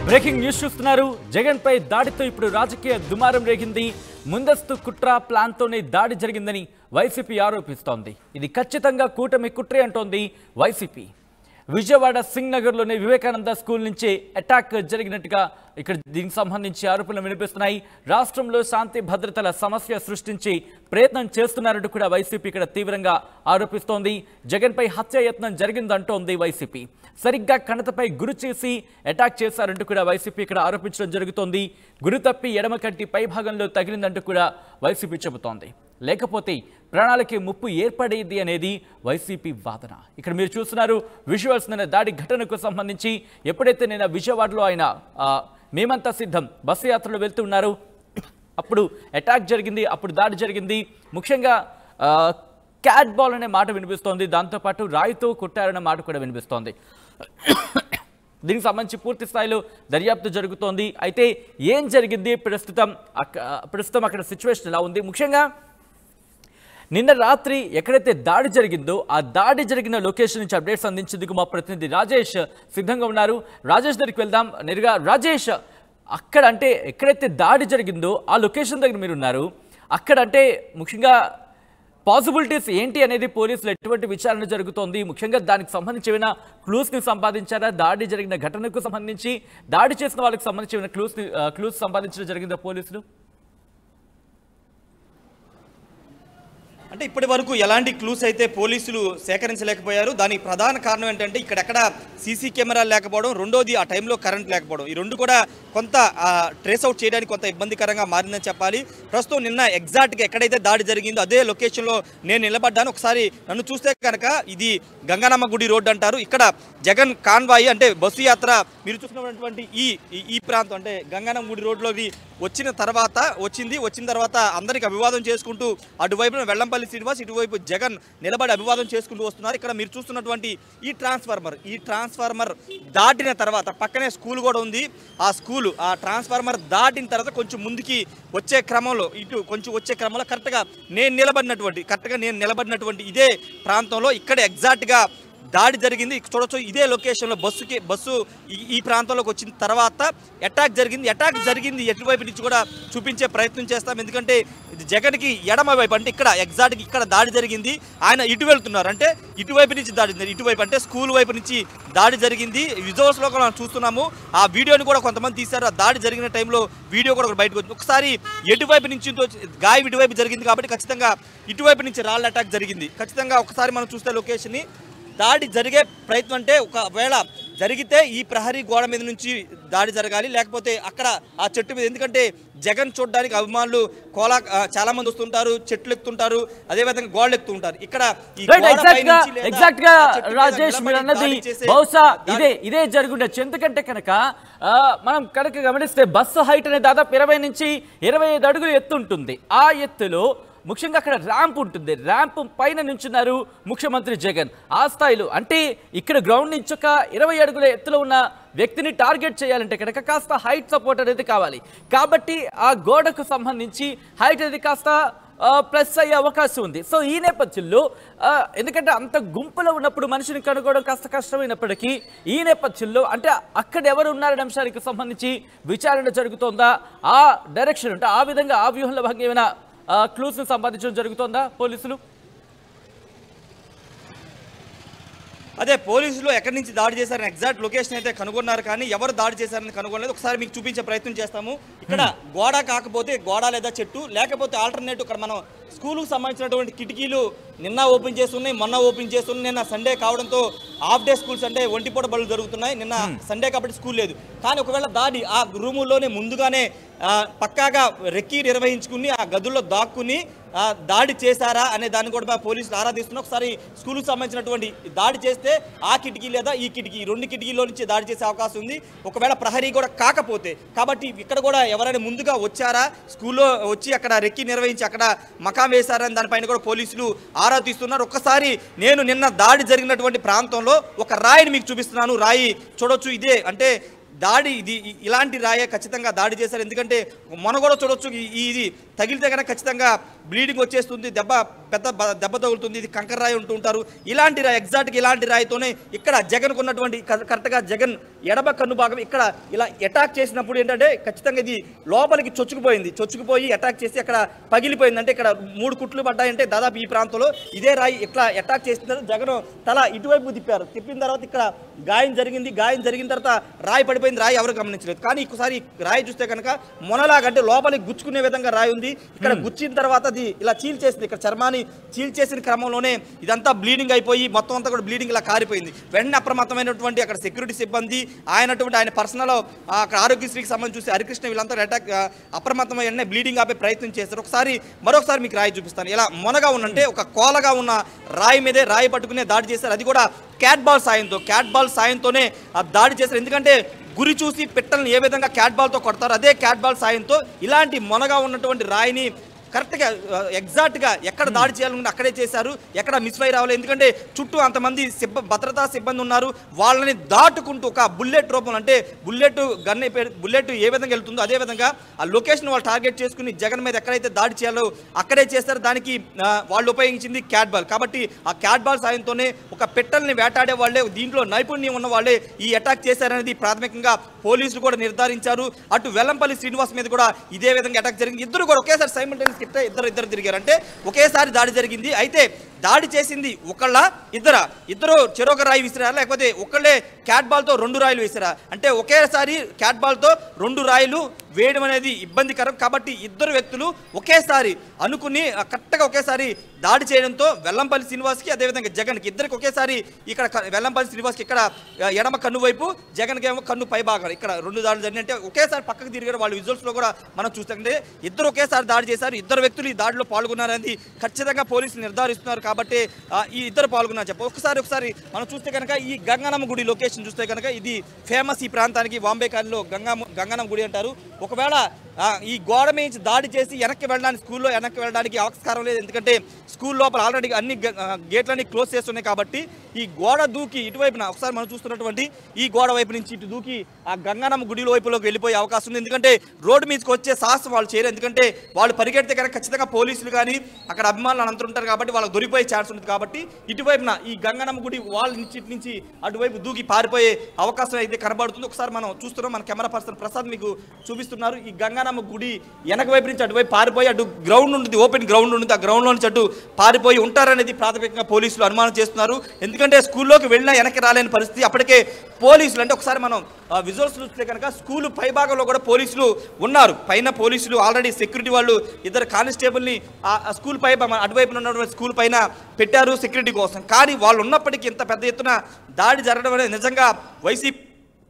Breaking news చూస్తున్నారు జగన్ పై దాడితో ఇప్పుడు రాజకీయ దుమారం రేగింది ముందస్తు కుట్ర ప్లాన్తోనే దాడి జరిగిందని వైసీపీ ఆరోపిస్తోంది ఇది ఖచ్చితంగా కూటమి కుట్రే అంటోంది వైసీపీ విజయవాడ సింగ్ నగర్లోని వివేకానంద స్కూల్ నుంచి అటాక్ జరిగినట్టుగా ఇక్కడ దీనికి సంబంధించి ఆరోపణలు వినిపిస్తున్నాయి రాష్ట్రంలో శాంతి భద్రతల సమస్య సృష్టించి ప్రయత్నం చేస్తున్నారంటూ కూడా వైసీపీ ఇక్కడ తీవ్రంగా ఆరోపిస్తోంది జగన్పై హత్యాయత్నం జరిగిందంటోంది వైసీపీ సరిగ్గా కణతపై గురి చేసి అటాక్ చేశారంటూ కూడా వైసీపీ ఇక్కడ ఆరోపించడం జరుగుతోంది గురి తప్పి ఎడమ కంటి పై భాగంలో తగిలిందంటూ కూడా వైసీపీ చెబుతోంది లేకపోతే ప్రాణాలకి ముప్పు ఏర్పడేది అనేది వైసీపీ వాదన ఇక్కడ మీరు చూస్తున్నారు విజువల్స్ నిన్న దాడి ఘటనకు సంబంధించి ఎప్పుడైతే నిన్న విజయవాడలో ఆయన ఆ, మేమంతా సిద్ధం బస్సు యాత్రలో వెళ్తున్నారు అప్పుడు అటాక్ జరిగింది అప్పుడు దాడి జరిగింది ముఖ్యంగా ఆ, క్యాట్ బాల్ అనే మాట వినిపిస్తోంది దాంతోపాటు రాయితో కొట్టారనే మాట కూడా వినిపిస్తోంది దీనికి సంబంధించి పూర్తి స్థాయిలో దర్యాప్తు జరుగుతోంది అయితే ఏం జరిగింది ప్రస్తుతం అక్క ప్రస్తుతం అక్కడ సిచ్యువేషన్ ఎలా ఉంది ముఖ్యంగా నిన్న రాత్రి ఎక్కడైతే దాడి జరిగిందో ఆ దాడి జరిగిన లొకేషన్ నుంచి అప్డేట్స్ అందించేందుకు మా ప్రతినిధి రాజేష్ సిద్ధంగా ఉన్నారు రాజేష్ దగ్గరికి వెళ్దాం నేరుగా రాజేష్ అక్కడ అంటే ఎక్కడైతే దాడి జరిగిందో ఆ లొకేషన్ దగ్గర మీరు ఉన్నారు అక్కడ అంటే ముఖ్యంగా పాసిబిలిటీస్ ఏంటి అనేది పోలీసులు ఎటువంటి విచారణ జరుగుతోంది ముఖ్యంగా దానికి సంబంధించి ఏమైనా క్లూస్ని సంపాదించారా దాడి జరిగిన ఘటనకు సంబంధించి దాడి చేసిన వాళ్ళకి సంబంధించి ఏమైనా క్లూస్ని క్లూస్ సంపాదించడం జరిగిందా పోలీసులు అంటే ఇప్పటి వరకు ఎలాంటి క్లూస్ అయితే పోలీసులు సేకరించలేకపోయారు దానికి ప్రధాన కారణం ఏంటంటే ఇక్కడెక్కడ సీసీ కెమెరాలు లేకపోవడం రెండోది ఆ టైంలో కరెంట్ లేకపోవడం ఈ రెండు కూడా కొంత ట్రేస్ అవుట్ చేయడానికి కొంత ఇబ్బందికరంగా మారిందని చెప్పాలి ప్రస్తుతం నిన్న ఎగ్జాక్ట్గా ఎక్కడైతే దాడి జరిగిందో అదే లొకేషన్లో నేను నిలబడ్డాను ఒకసారి నన్ను చూస్తే కనుక ఇది గంగానమ్మ గుడి రోడ్డు అంటారు ఇక్కడ జగన్ కాన్వాయి అంటే బస్సు యాత్ర మీరు చూసినటువంటి ఈ ఈ- ఈ ప్రాంతం అంటే గంగానమ్మ గుడి రోడ్లోకి వచ్చిన తర్వాత వచ్చింది వచ్చిన తర్వాత అందరికి అభివాదం చేసుకుంటూ అటువైపున వెల్లంపల్లి శ్రీనివాస్ ఇటువైపు జగన్ నిలబడి అభివాదం చేసుకుంటూ వస్తున్నారు ఇక్కడ మీరు చూస్తున్నటువంటి ఈ ట్రాన్స్ఫార్మర్ ఈ ట్రాన్స్ఫార్మర్ దాటిన తర్వాత పక్కనే స్కూల్ కూడా ఉంది ఆ స్కూల్ ఆ ట్రాన్స్ఫార్మర్ దాటిన తర్వాత కొంచెం ముందుకి వచ్చే క్రమంలో ఇటు కొంచెం వచ్చే క్రమంలో కరెక్ట్గా నేను నిలబడినటువంటి కరెక్ట్గా నేను నిలబడినటువంటి ఇదే ప్రాంతంలో ఇక్కడ ఎగ్జాక్ట్గా దాడి జరిగింది ఇక్కడ చూడొచ్చు ఇదే లొకేషన్లో బస్సుకి బస్సు ఈ- ఈ ప్రాంతంలోకి వచ్చిన తర్వాత అటాక్ జరిగింది అటాక్ జరిగింది ఎటువైపు నుంచి కూడా చూపించే ప్రయత్నం చేస్తాం ఎందుకంటే ఇది జగన్కి ఎడమ వైపు అంటే ఇక్కడ ఎగ్జాక్ట్గా ఇక్కడ దాడి జరిగింది ఆయన ఇటు వెళ్తున్నారు అంటే ఇటువైపు నుంచి దాడి జరిగింది ఇటువైపు అంటే స్కూల్ వైపు నుంచి దాడి జరిగింది విజువల్స్లో కూడా మనం చూస్తున్నాము ఆ వీడియోని కూడా కొంతమంది తీశారు ఆ దాడి జరిగిన టైంలో వీడియో కూడా ఒకటి బయటకు వచ్చింది ఒకసారి ఎటువైపు నుంచి ఉందో గాయం ఇటువైపు జరిగింది కాబట్టి ఖచ్చితంగా ఇటువైపు నుంచి రాళ్ళ అటాక్ జరిగింది ఖచ్చితంగా ఒకసారి మనం చూస్తే లొకేషన్ని దాడి జరిగే ప్రయత్నం అంటే ఒకవేళ జరిగితే ఈ ప్రహరీ గోడ మీద నుంచి దాడి జరగాలి లేకపోతే అక్కడ ఆ చెట్టు మీద ఎందుకంటే జగన్ చూడడానికి అభిమానులు కోలా ఆ, చాలా మంది వస్తుంటారు చెట్లు ఎక్కుతుంటారు అదేవిధంగా గోడలు ఎక్కుతుంటారు ఇక్కడ ఈ రైట్ గోడ ఎగ్జాక్ట్ గా పైనుంచి లేదా ఎగ్జాక్ట్ గా ఆ చెట్టు మీద రాజేష్ నిలబడి మీరు అన్నది దాడి చేసే బహుశా దాడి- ఇదే ఇదే జరుగుండొచ్చు ఎందుకంటే కనుక ఆ, మనం కనుక గమనిస్తే బస్సు హైట్ అనేది దాదాపు ఇరవై నుంచి ఇరవై ఐదు అడుగులు ఎత్తు ఉంటుంది ఆ ఎత్తులో ముఖ్యంగా అక్కడ ర్యాంప్ ఉంటుంది ర్యాంప్ పైన నుంచున్నారు ముఖ్యమంత్రి జగన్ ఆ స్థాయిలో అంటే ఇక్కడ గ్రౌండ్ నుంచి ఒక ఇరవై అడుగుల ఎత్తులో ఉన్న వ్యక్తిని టార్గెట్ చేయాలంటే కనుక కాస్త హైట్ సపోర్ట్ అనేది కావాలి కాబట్టి ఆ గోడకు సంబంధించి హైట్ అనేది కాస్త ప్లస్ అయ్యే అవకాశం ఉంది సో ఈ నేపథ్యంలో ఆ, ఎందుకంటే అంత గుంపులో ఉన్నప్పుడు మనిషిని కనుగోవడం కాస్త కష్టమైనప్పటికీ ఈ నేపథ్యంలో అంటే అక్కడ ఎవరు ఉన్నారనే అంశానికి సంబంధించి విచారణ జరుగుతోందా ఆ డైరెక్షన్ అంటే ఆ విధంగా ఆ వ్యూహంలో భాగంగా ఏమైనా క్లూస్ని సంపాదించడం జరుగుతోందా పోలీసులు అదే పోలీసులు ఎక్కడి నుంచి దాడి చేశారని ఎగ్జాక్ట్ లొకేషన్ అయితే కనుగొన్నారు కానీ ఎవరు దాడి చేశారని కనుగొనలేదు ఒకసారి మీకు చూపించే ప్రయత్నం చేస్తాము ఇక్కడ గోడ కాకపోతే గోడ లేదా చెట్టు లేకపోతే ఆల్టర్నేటివ్ ఇక్కడ మనం స్కూల్కు సంబంధించినటువంటి కిటికీలు నిన్న ఓపెన్ చేస్తున్నాయి మొన్న ఓపెన్ చేస్తున్నాయి నిన్న సండే కావడంతో హాఫ్ డే స్కూల్స్ అంటే ఒంటిపూట బడులు జరుగుతున్నాయి నిన్న సండే కాబట్టి స్కూల్ లేదు కానీ ఒకవేళ దాడి ఆ రూముల్లోనే ముందుగానే ఆ, పక్కాగా రెక్కి నిర్వహించుకుని ఆ గదుల్లో దాక్కుని ఆ, దాడి చేశారా అనే దాన్ని కూడా మా పోలీసులు ఆరాధిస్తున్నారు ఒకసారి స్కూల్కి సంబంధించినటువంటి దాడి చేస్తే ఆ కిటికీ లేదా ఈ కిటికీ ఈ రెండు కిటికీలో నుంచి దాడి చేసే అవకాశం ఉంది ఒకవేళ ప్రహరీ కూడా కాకపోతే కాబట్టి ఇక్కడ కూడా ఎవరైనా ముందుగా వచ్చారా స్కూల్లో వచ్చి అక్కడ రెక్కి నిర్వహించి అక్కడ మకాం వేశారని దానిపైన కూడా పోలీసులు ఆరా తీస్తున్నారు ఒక్కసారి నేను నిన్న దాడి జరిగినటువంటి ప్రాంతంలో ఒక రాయిని మీకు చూపిస్తున్నాను రాయి చూడొచ్చు ఇదే అంటే దాడి ఇది ఇ- ఇలాంటి రాయే ఖచ్చితంగా దాడి చేశారు ఎందుకంటే మన కూడా చూడొచ్చు ఈ- ఈ- ఇది తగిలితే కనుక ఖచ్చితంగా బ్లీడింగ్ వచ్చేస్తుంది దెబ్బ పెద్ద బ- దెబ్బ తగులుతుంది ఇది కంకర రాయి ఉంటూ ఉంటారు ఇలాంటి రాయి ఎగ్జాక్ట్గా ఇలాంటి రాయితోనే ఇక్కడ జగన్కు ఉన్నటువంటి క- కరెక్ట్గా జగన్ ఎడమ కన్ను భాగం ఇక్కడ ఇలా అటాక్ చేసినప్పుడు ఏంటంటే ఖచ్చితంగా ఇది లోపలికి చొచ్చుకుపోయింది చొచ్చుకుపోయి అటాక్ చేసి అక్కడ పగిలిపోయింది అంటే ఇక్కడ మూడు కుట్లు పడ్డాయంటే దాదాపు ఈ ప్రాంతంలో ఇదే రాయి ఇట్లా అటాక్ చేసిన జగన్ తల ఇటువైపు తిప్పారు తిప్పిన తర్వాత ఇక్కడ గాయం జరిగింది గాయం జరిగిన తర్వాత రాయి పడిపోయింది రాయి ఎవరు గమనించలేదు కానీ ఒకసారి రాయి చూస్తే కనుక మొనలాగంటే లోపలికి గుచ్చుకునే విధంగా రాయి ఉంది ఇక్కడ గుచ్చిన తర్వాత అది ఇలా చీల్చేసింది ఇక్కడ చర్మాన్ని చీల్చేసిన క్రమంలోనే ఇదంతా బ్లీడింగ్ అయిపోయి మొత్తం అంతా కూడా బ్లీడింగ్ ఇలా కారిపోయింది వెంటనే అప్రమత్తమైనటువంటి అక్కడ సెక్యూరిటీ సిబ్బంది ఆయనటువంటి ఆయన పర్సనల్ అక్కడ ఆరోగ్యశ్రీకి సంబంధించి చూసి హరికృష్ణ వీళ్ళంతా అటాక్ అప్రమత్తమై వెంటనే బ్లీడింగ్ ఆపే ప్రయత్నం చేస్తారు ఒకసారి మరొకసారి మీకు రాయి చూపిస్తాను ఇలా మొనగా ఉన్నంటే ఒక కోలగా ఉన్న రాయి మీదే రాయి పట్టుకునే దాడి చేశారు అది కూడా క్యాట్ బాల్ సాయంతో క్యాట్ బాల్ సాయంతోనే ఆ దాడి చేశారు ఎందుకంటే గురి చూసి పిట్టల్ని ఏ విధంగా క్యాట్ బాల్తో కొడతారో అదే క్యాట్ బాల్ సాయంతో ఇలాంటి మొనగా ఉన్నటువంటి రాయిని కరెక్ట్గా ఎగ్జాక్ట్గా ఎక్కడ దాడి చేయాలనుకుంటే అక్కడే చేశారు ఎక్కడ మిస్ఫైర్ అవ్వలేదు ఎందుకంటే చుట్టూ అంతమంది సిబ్బ భద్రతా సిబ్బంది ఉన్నారు వాళ్ళని దాటుకుంటూ ఒక బుల్లెట్ రూపంలో అంటే బుల్లెట్ గన్ బుల్లెట్ ఏ విధంగా వెళ్తుందో అదే విధంగా ఆ లొకేషన్ వాళ్ళు టార్గెట్ చేసుకుని జగన్ మీద ఎక్కడైతే దాడి చేయాలో అక్కడే చేస్తారు దానికి ఆ, వాళ్ళు ఉపయోగించింది క్యాట్ బాల్ కాబట్టి ఆ క్యాట్ బాల్ సాయంతోనే ఒక పెట్టల్ని వేటాడే వాళ్ళే దీంట్లో నైపుణ్యం ఉన్న వాళ్ళే ఈ అటాక్ చేశారనేది ప్రాథమికంగా పోలీసులు కూడా నిర్ధారించారు అటు వెల్లంపల్లి శ్రీనివాస్ మీద కూడా ఇదే విధంగా అటాక్ జరిగింది ఇద్దరు కూడా ఒకేసారి సైమల్టేనియస్ ఇట్లా ఇద్దరు ఇద్దరు తిరిగారు అంటే ఒకేసారి దాడి జరిగింది అయితే దాడి చేసింది ఒకళ్ళ ఇద్దర ఇద్దరు చెరొక రాయి విసిరారా లేకపోతే ఒకళ్ళే క్యాట్ బాల్తో రెండు రాయిలు విసిరా అంటే ఒకేసారి క్యాట్ బాల్తో రెండు రాయిలు వేయడం అనేది ఇబ్బందికరం కాబట్టి ఇద్దరు వ్యక్తులు ఒకేసారి అనుకుని ఆ, కరెక్ట్గా ఒకేసారి దాడి చేయడంతో వెల్లంపల్లి శ్రీనివాస్కి అదేవిధంగా జగన్కి ఇద్దరికి ఒకేసారి ఇక్కడ క- వెల్లంపల్లి శ్రీనివాస్కి ఇక్కడ ఆ, ఎడమ కన్ను వైపు జగన్కి ఏమో కన్ను పై భాగం ఇక్కడ రెండు దాడులు జరిగినాయి అంటే ఒకేసారి పక్కకు తిరిగారు వాళ్ళు విజువల్స్లో కూడా మనం చూస్తుంటే ఇద్దరు ఒకేసారి దాడి చేశారు ఇద్దరు వ్యక్తులు ఈ దాడిలో పాల్గొన్నారని ఖచ్చితంగా పోలీసులు నిర్ధారిస్తున్నారు కాబట్టి ఆ, ఈ ఇద్దరు పాల్గొన్నారు చెప్ప ఒకసారి ఒకసారి మనం చూస్తే కనుక ఈ గంగనమ్మ గుడి లొకేషన్ చూస్తే కనుక ఇది ఫేమస్ ఈ ప్రాంతానికి బాంబే కాలిలో గంగా గంగనమ్మ గుడి అంటారు ఒకవేళ ఆ, ఈ గోడ మీద దాడి చేసి వెనక్కి వెళ్ళడానికి స్కూల్లో వెనక్కి వెళ్ళడానికి ఆస్కారం లేదు ఎందుకంటే స్కూల్ లోపల ఆల్రెడీ అన్ని గ- ఆ, గేట్లన్నీ క్లోజ్ చేస్తున్నాయి కాబట్టి ఈ గోడ దూకి ఇటువైపున ఒకసారి మనం చూస్తున్నటువంటి ఈ గోడ వైపు నుంచి ఇటు దూకి ఆ గంగానమ్మ గుడి వైపులోకి వెళ్ళిపోయే అవకాశం ఉంది ఎందుకంటే రోడ్డు మీదకి వచ్చే సాహసం వాళ్ళు చేయరు ఎందుకంటే వాళ్ళు పరిగెడితే కనుక ఖచ్చితంగా పోలీసులు కానీ అక్కడ అభిమానులు అంతా ఉంటారు కాబట్టి వాళ్ళకి దొరికిపోయే ఛాన్స్ ఉంటుంది కాబట్టి ఇటువైపున ఈ గంగనమ్మ గుడి వాళ్ళ నుంచి ఇటు నుంచి అటువైపు దూకి పారిపోయే అవకాశం అయితే కనబడుతుంది ఒకసారి మనం చూస్తున్నాం మన కెమెరా పర్సన్ ప్రసాద్ మీకు చూపిస్తున్నారు ఈ గంగానమ్మ గుడి వెనక వైపు నుంచి అటువైపు పారిపోయి అటు గ్రౌండ్ ఉంటుంది ఓపెన్ గ్రౌండ్ ఉంటుంది ఆ గ్రౌండ్లో నుంచి అటు పారిపోయి ఉంటారనేది ప్రాథమికంగా పోలీసులు అనుమానం చేస్తున్నారు ఎందుకంటే స్కూల్లోకి వెళ్ళినా వెనక్కి రాలేని పరిస్థితి అప్పటికే పోలీసులు అంటే ఒకసారి మనం విజువల్స్ చూస్తే కనుక స్కూల్ పైభాగంలో కూడా పోలీసులు ఉన్నారు పైన పోలీసులు ఆల్రెడీ సెక్యూరిటీ వాళ్ళు ఇద్దరు కానిస్టేబుల్ని ఆ ఆ స్కూల్ పై మన అటువైపున ఉన్నటువంటి స్కూల్ పైన పెట్టారు సెక్యూరిటీ కోసం కానీ వాళ్ళు ఉన్నప్పటికీ ఇంత పెద్ద ఎత్తున దాడి జరగడం అనేది నిజంగా వైసీపీ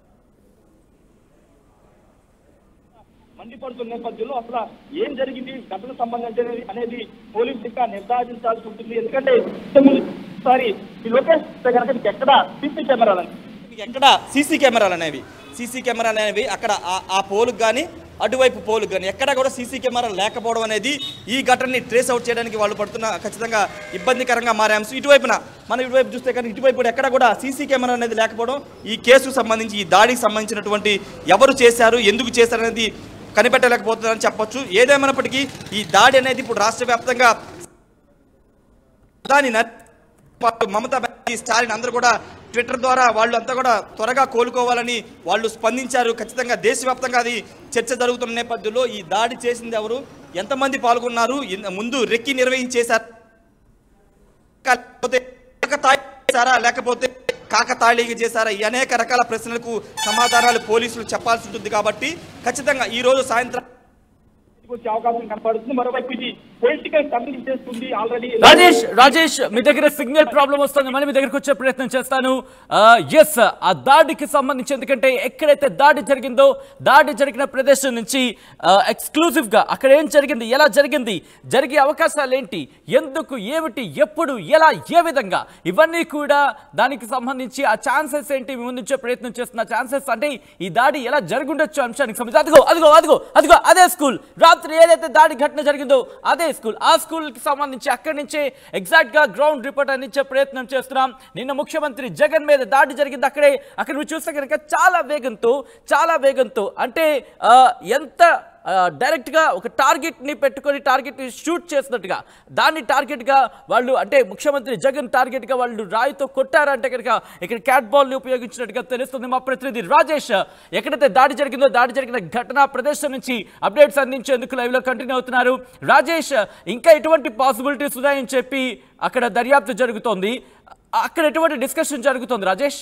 మండిపడుతున్న నేపథ్యంలో అసలు ఏం జరిగింది ఘటన సంబంధించినది అనేది పోలీసు ఇంకా నిర్ధారించాల్సి ఉంటుంది ఎందుకంటే సారి ఈ లొకేషన్ చూస్తే కనుక మీకు ఎక్కడ సీసీ కెమెరాలని మీకు ఎక్కడ సీసీ కెమెరాలు అనేవి సీసీ కెమెరాలు అనేవి అక్కడ ఆ- ఆ పోలుకు కానీ అటువైపు పోలుకు కానీ ఎక్కడ కూడా సీసీ కెమెరా లేకపోవడం అనేది ఈ ఘటనని ట్రేస్ అవుట్ చేయడానికి వాళ్ళు పడుతున్న ఖచ్చితంగా ఇబ్బందికరంగా మారే అంశం ఇటువైపున మనం ఇటువైపు చూస్తే కానీ ఇటువైపు కూడా ఎక్కడ కూడా సీసీ కెమెరా అనేది లేకపోవడం ఈ కేసుకు సంబంధించి ఈ దాడికి సంబంధించినటువంటి ఎవరు చేశారు ఎందుకు చేశారు అనేది కనిపెట్టలేకపోతున్నారని చెప్పొచ్చు ఏదేమైనప్పటికీ ఈ దాడి అనేది ఇప్పుడు రాష్ట్ర వ్యాప్తంగా ప్రధాని నరేంద్ర పాటు మమతా బెనర్జీ స్టాలిన్ అందరూ కూడా ట్విట్టర్ ద్వారా వాళ్ళు అంతా కూడా త్వరగా కోలుకోవాలని వాళ్ళు స్పందించారు ఖచ్చితంగా దేశవ్యాప్తంగా అది చర్చ జరుగుతున్న నేపథ్యంలో ఈ దాడి చేసింది ఎవరు ఎంతమంది పాల్గొన్నారు ఇన్- ముందు రెక్కి నిర్వహించేశారు లేకపోతే కాకతాళీగా చేశారా లేకపోతే కాకతాళీగా చేశారా ఈ అనేక రకాల ప్రశ్నలకు సమాధానాలు పోలీసులు చెప్పాల్సి ఉంటుంది కాబట్టి ఖచ్చితంగా ఈ రోజు సాయంత్రం వచ్చే అవకాశం కనపడుతుంది మరోవైపు ఇది పొలిటికల్ టర్నింగ్ చేస్తుంది ఆల్రెడీ రాజేష్ రాజేష్ మీ దగ్గర సిగ్నల్ ప్రాబ్లం వస్తుంది మళ్ళీ మీ దగ్గరకు వచ్చే ప్రయత్నం చేస్తాను ఎస్ ఆ దాడికి సంబంధించి ఎందుకంటే ఎక్కడైతే దాడి జరిగిందో దాడి జరిగిన ప్రదేశం నుంచి ఎక్స్క్లూజివ్ గా అక్కడ ఏం జరిగింది ఎలా జరిగింది జరిగే అవకాశాలు ఏంటి ఎందుకు ఏమిటి ఎప్పుడు ఎలా ఏ విధంగా ఇవన్నీ కూడా దానికి సంబంధించి ఆ ఛాన్సెస్ ఏంటి మీ ముందుంచే ప్రయత్నం చేస్తున్న ఛాన్సెస్ అంటే ఈ దాడి ఎలా జరుగుండొచ్చు అంశానికి సంబంధించి అదిగో అదిగో అదిగో అదిగో అదే స్కూల్ రాత్రి ఏదైతే దాడి ఘటన జరిగిందో అదే స్కూల్ ఆ స్కూల్ కి సంబంధించి అక్కడి నుంచే ఎగ్జాక్ట్ గా గ్రౌండ్ రిపోర్ట్ అందించే ప్రయత్నం చేస్తున్నాం నిన్న ముఖ్యమంత్రి జగన్ మీద దాడి జరిగింది అక్కడే అక్కడ నువ్వు చూస్తే కనుక చాలా వేగంతో చాలా వేగంతో అంటే ఆ, ఎంత ఆ, డైరెక్ట్గా ఒక టార్గెట్ని పెట్టుకొని టార్గెట్ని షూట్ చేసినట్టుగా దాన్ని టార్గెట్గా వాళ్ళు అంటే ముఖ్యమంత్రి జగన్ టార్గెట్గా వాళ్ళు రాయితో కొట్టారంటే కనుక ఇక్కడ క్యాట్ బాల్ని ఉపయోగించినట్టుగా తెలుస్తుంది మా ప్రతినిధి రాజేష్ ఎక్కడైతే దాడి జరిగిందో దాడి జరిగిన ఘటనా ప్రదేశం నుంచి అప్డేట్స్ అందించేందుకు లైవ్లో కంటిన్యూ అవుతున్నారు రాజేష్ ఇంకా ఎటువంటి పాసిబిలిటీస్ ఉన్నాయని చెప్పి అక్కడ దర్యాప్తు జరుగుతోంది అక్కడ ఎటువంటి డిస్కషన్ జరుగుతోంది రాజేష్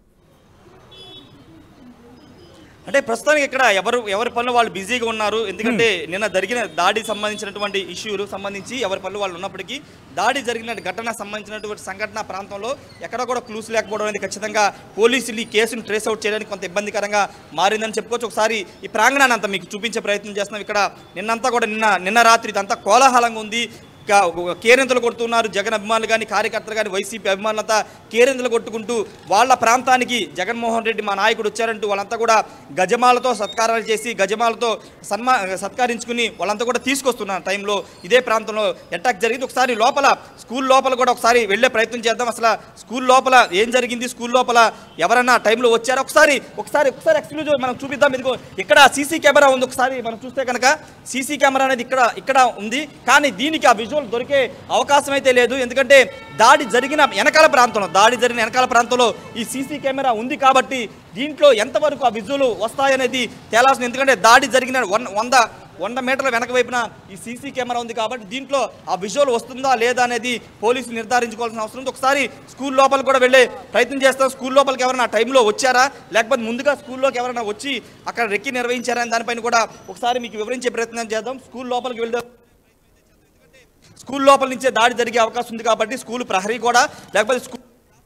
అంటే ప్రస్తుతానికి ఇక్కడ ఎవరు ఎవరి పనులు వాళ్ళు బిజీగా ఉన్నారు ఎందుకంటే నిన్న జరిగిన దాడికి సంబంధించినటువంటి ఇష్యూలు సంబంధించి ఎవరి పనులు వాళ్ళు ఉన్నప్పటికీ దాడి జరిగిన ఘటన సంబంధించినటువంటి సంఘటన ప్రాంతంలో ఎక్కడ కూడా క్లూస్ లేకపోవడం అనేది ఖచ్చితంగా పోలీసులు ఈ కేసును ట్రేస్ అవుట్ చేయడానికి కొంత ఇబ్బందికరంగా మారిందని చెప్పుకోవచ్చు ఒకసారి ఈ ప్రాంగణాన్ని అంతా మీకు చూపించే ప్రయత్నం చేస్తున్నాం ఇక్కడ నిన్నంతా కూడా నిన్న నిన్న రాత్రి ఇదంతా కోలాహలంగా ఉంది కా- కేరింతలు కొడుతున్నారు జగన్ అభిమానులు కానీ కార్యకర్తలు కానీ వైసీపీ అభిమానులంతా కేరింతలు కొట్టుకుంటూ వాళ్ళ ప్రాంతానికి జగన్మోహన్ రెడ్డి మా నాయకుడు వచ్చారంటూ వాళ్ళంతా కూడా గజమాలతో సత్కారాలు చేసి గజమాలతో సన్మా సత్కరించుకుని వాళ్ళంతా కూడా తీసుకొస్తున్నారు టైంలో ఇదే ప్రాంతంలో అటాక్ జరిగింది ఒకసారి లోపల స్కూల్ లోపల కూడా ఒకసారి వెళ్ళే ప్రయత్నం చేద్దాం అసలు స్కూల్ లోపల ఏం జరిగింది స్కూల్ లోపల ఎవరన్నా టైంలో వచ్చారా ఒకసారి ఒకసారి ఒకసారి ఎక్స్క్లూజివ్ మనం చూపిద్దాం ఇదిగో ఇక్కడ సీసీ కెమెరా ఉంది ఒకసారి మనం చూస్తే కనుక సీసీ కెమెరా అనేది ఇక్కడ ఇక్కడ ఉంది కానీ దీనికి ఆ విజువల్ దొరికే అవకాశం అయితే లేదు ఎందుకంటే దాడి జరిగిన వెనకాల ప్రాంతంలో దాడి జరిగిన వెనకాల ప్రాంతంలో ఈ సీసీ కెమెరా ఉంది కాబట్టి దీంట్లో ఎంతవరకు ఆ విజువల్ వస్తాయనేది తేలాల్సింది ఎందుకంటే దాడి జరిగిన వన్ వంద వంద మీటర్ల వెనక వైపున ఈ సీసీ కెమెరా ఉంది కాబట్టి దీంట్లో ఆ విజువల్ వస్తుందా లేదా అనేది పోలీసులు నిర్ధారించుకోవాల్సిన అవసరం ఉంది ఒకసారి స్కూల్ లోపల కూడా వెళ్ళే ప్రయత్నం చేస్తాం స్కూల్ లోపలికి ఎవరైనా టైంలో వచ్చారా లేకపోతే ముందుగా స్కూల్లోకి ఎవరైనా వచ్చి అక్కడ రెక్కి నిర్వహించారా అని దానిపైన కూడా ఒకసారి మీకు వివరించే ప్రయత్నం చేద్దాం స్కూల్ లోపలికి వెళ్దాం స్కూల్ లోపల నుంచే దాడి జరిగే అవకాశం ఉంది కాబట్టి స్కూల్ ప్రహరీ కూడా లేకపోతే స్కూల్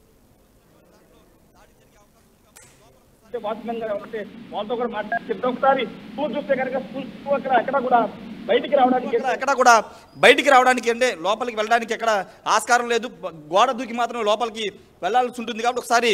అంటే వాచ్మెన్ గారు అంటే వాళ్ళతో కూడా మాట్లాడి చెప్తాం ఒకసారి స్కూల్ చూస్తే కనుక స్కూల్ స్కూల్ అక్కడ ఎక్కడ కూడా బయటికి రావడానికి ఎక్కడ ఎక్కడ కూడా బయటికి రావడానికి అంటే లోపలికి వెళ్ళడానికి ఎక్కడ ఆస్కారం లేదు బ- గోడ దూకి మాత్రం లోపలికి వెళ్ళాల్సి ఉంటుంది కాబట్టి ఒకసారి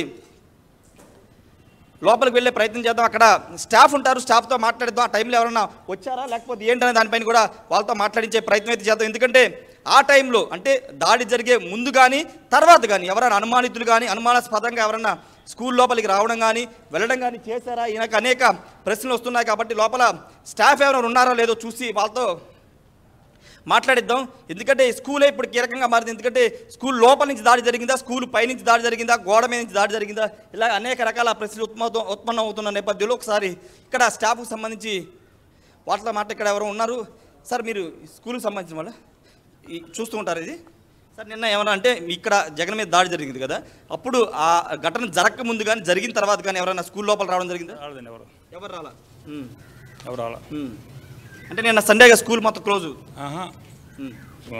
లోపలికి వెళ్ళే ప్రయత్నం చేద్దాం అక్కడ స్టాఫ్ ఉంటారు స్టాఫ్తో మాట్లాడిద్దాం ఆ టైంలో ఎవరైనా వచ్చారా లేకపోతే ఏంటనే దానిపైన కూడా వాళ్ళతో మాట్లాడించే ప్రయత్నం అయితే చేద్దాం ఎందుకంటే ఆ టైంలో అంటే దాడి జరిగే ముందు కానీ తర్వాత కానీ ఎవరైనా అనుమానితులు కానీ అనుమానాస్పదంగా ఎవరైనా స్కూల్ లోపలికి రావడం కానీ వెళ్ళడం కానీ చేశారా ఈయనకు అనేక ప్రశ్నలు వస్తున్నాయి కాబట్టి లోపల స్టాఫ్ ఎవరైనా ఉన్నారో లేదో చూసి వాళ్ళతో మాట్లాడిద్దాం ఎందుకంటే స్కూలే ఇప్పుడు కీలకంగా మారింది ఎందుకంటే స్కూల్ లోపల నుంచి దాడి జరిగిందా స్కూల్ పైనుంచి దాడి జరిగిందా గోడ మీద నుంచి దాడి జరిగిందా ఇలా అనేక రకాల ప్రశ్నలు ఉత్పత్తి ఉత్పన్నం అవుతున్న నేపథ్యంలో ఒకసారి ఇక్కడ స్టాఫ్కి సంబంధించి వాటితో మాట ఇక్కడ ఎవరు ఉన్నారు సార్ మీరు స్కూల్కి సంబంధించిన వాళ్ళ ఈ చూస్తూ ఉంటారు ఇది సార్ నిన్న ఏమన్నా అంటే ఇక్కడ జగన్ మీద దాడి జరిగింది కదా అప్పుడు ఆ ఘటన జరగక ముందు కానీ జరిగిన తర్వాత కానీ ఎవరైనా స్కూల్ లోపల రావడం జరిగిందా రాలేదండి ఎవరు ఎవరు రాలా ఎవరు రాలా అంటే నిన్న సండేగా స్కూల్ మొత్తం క్లోజు ఆహా ఆ,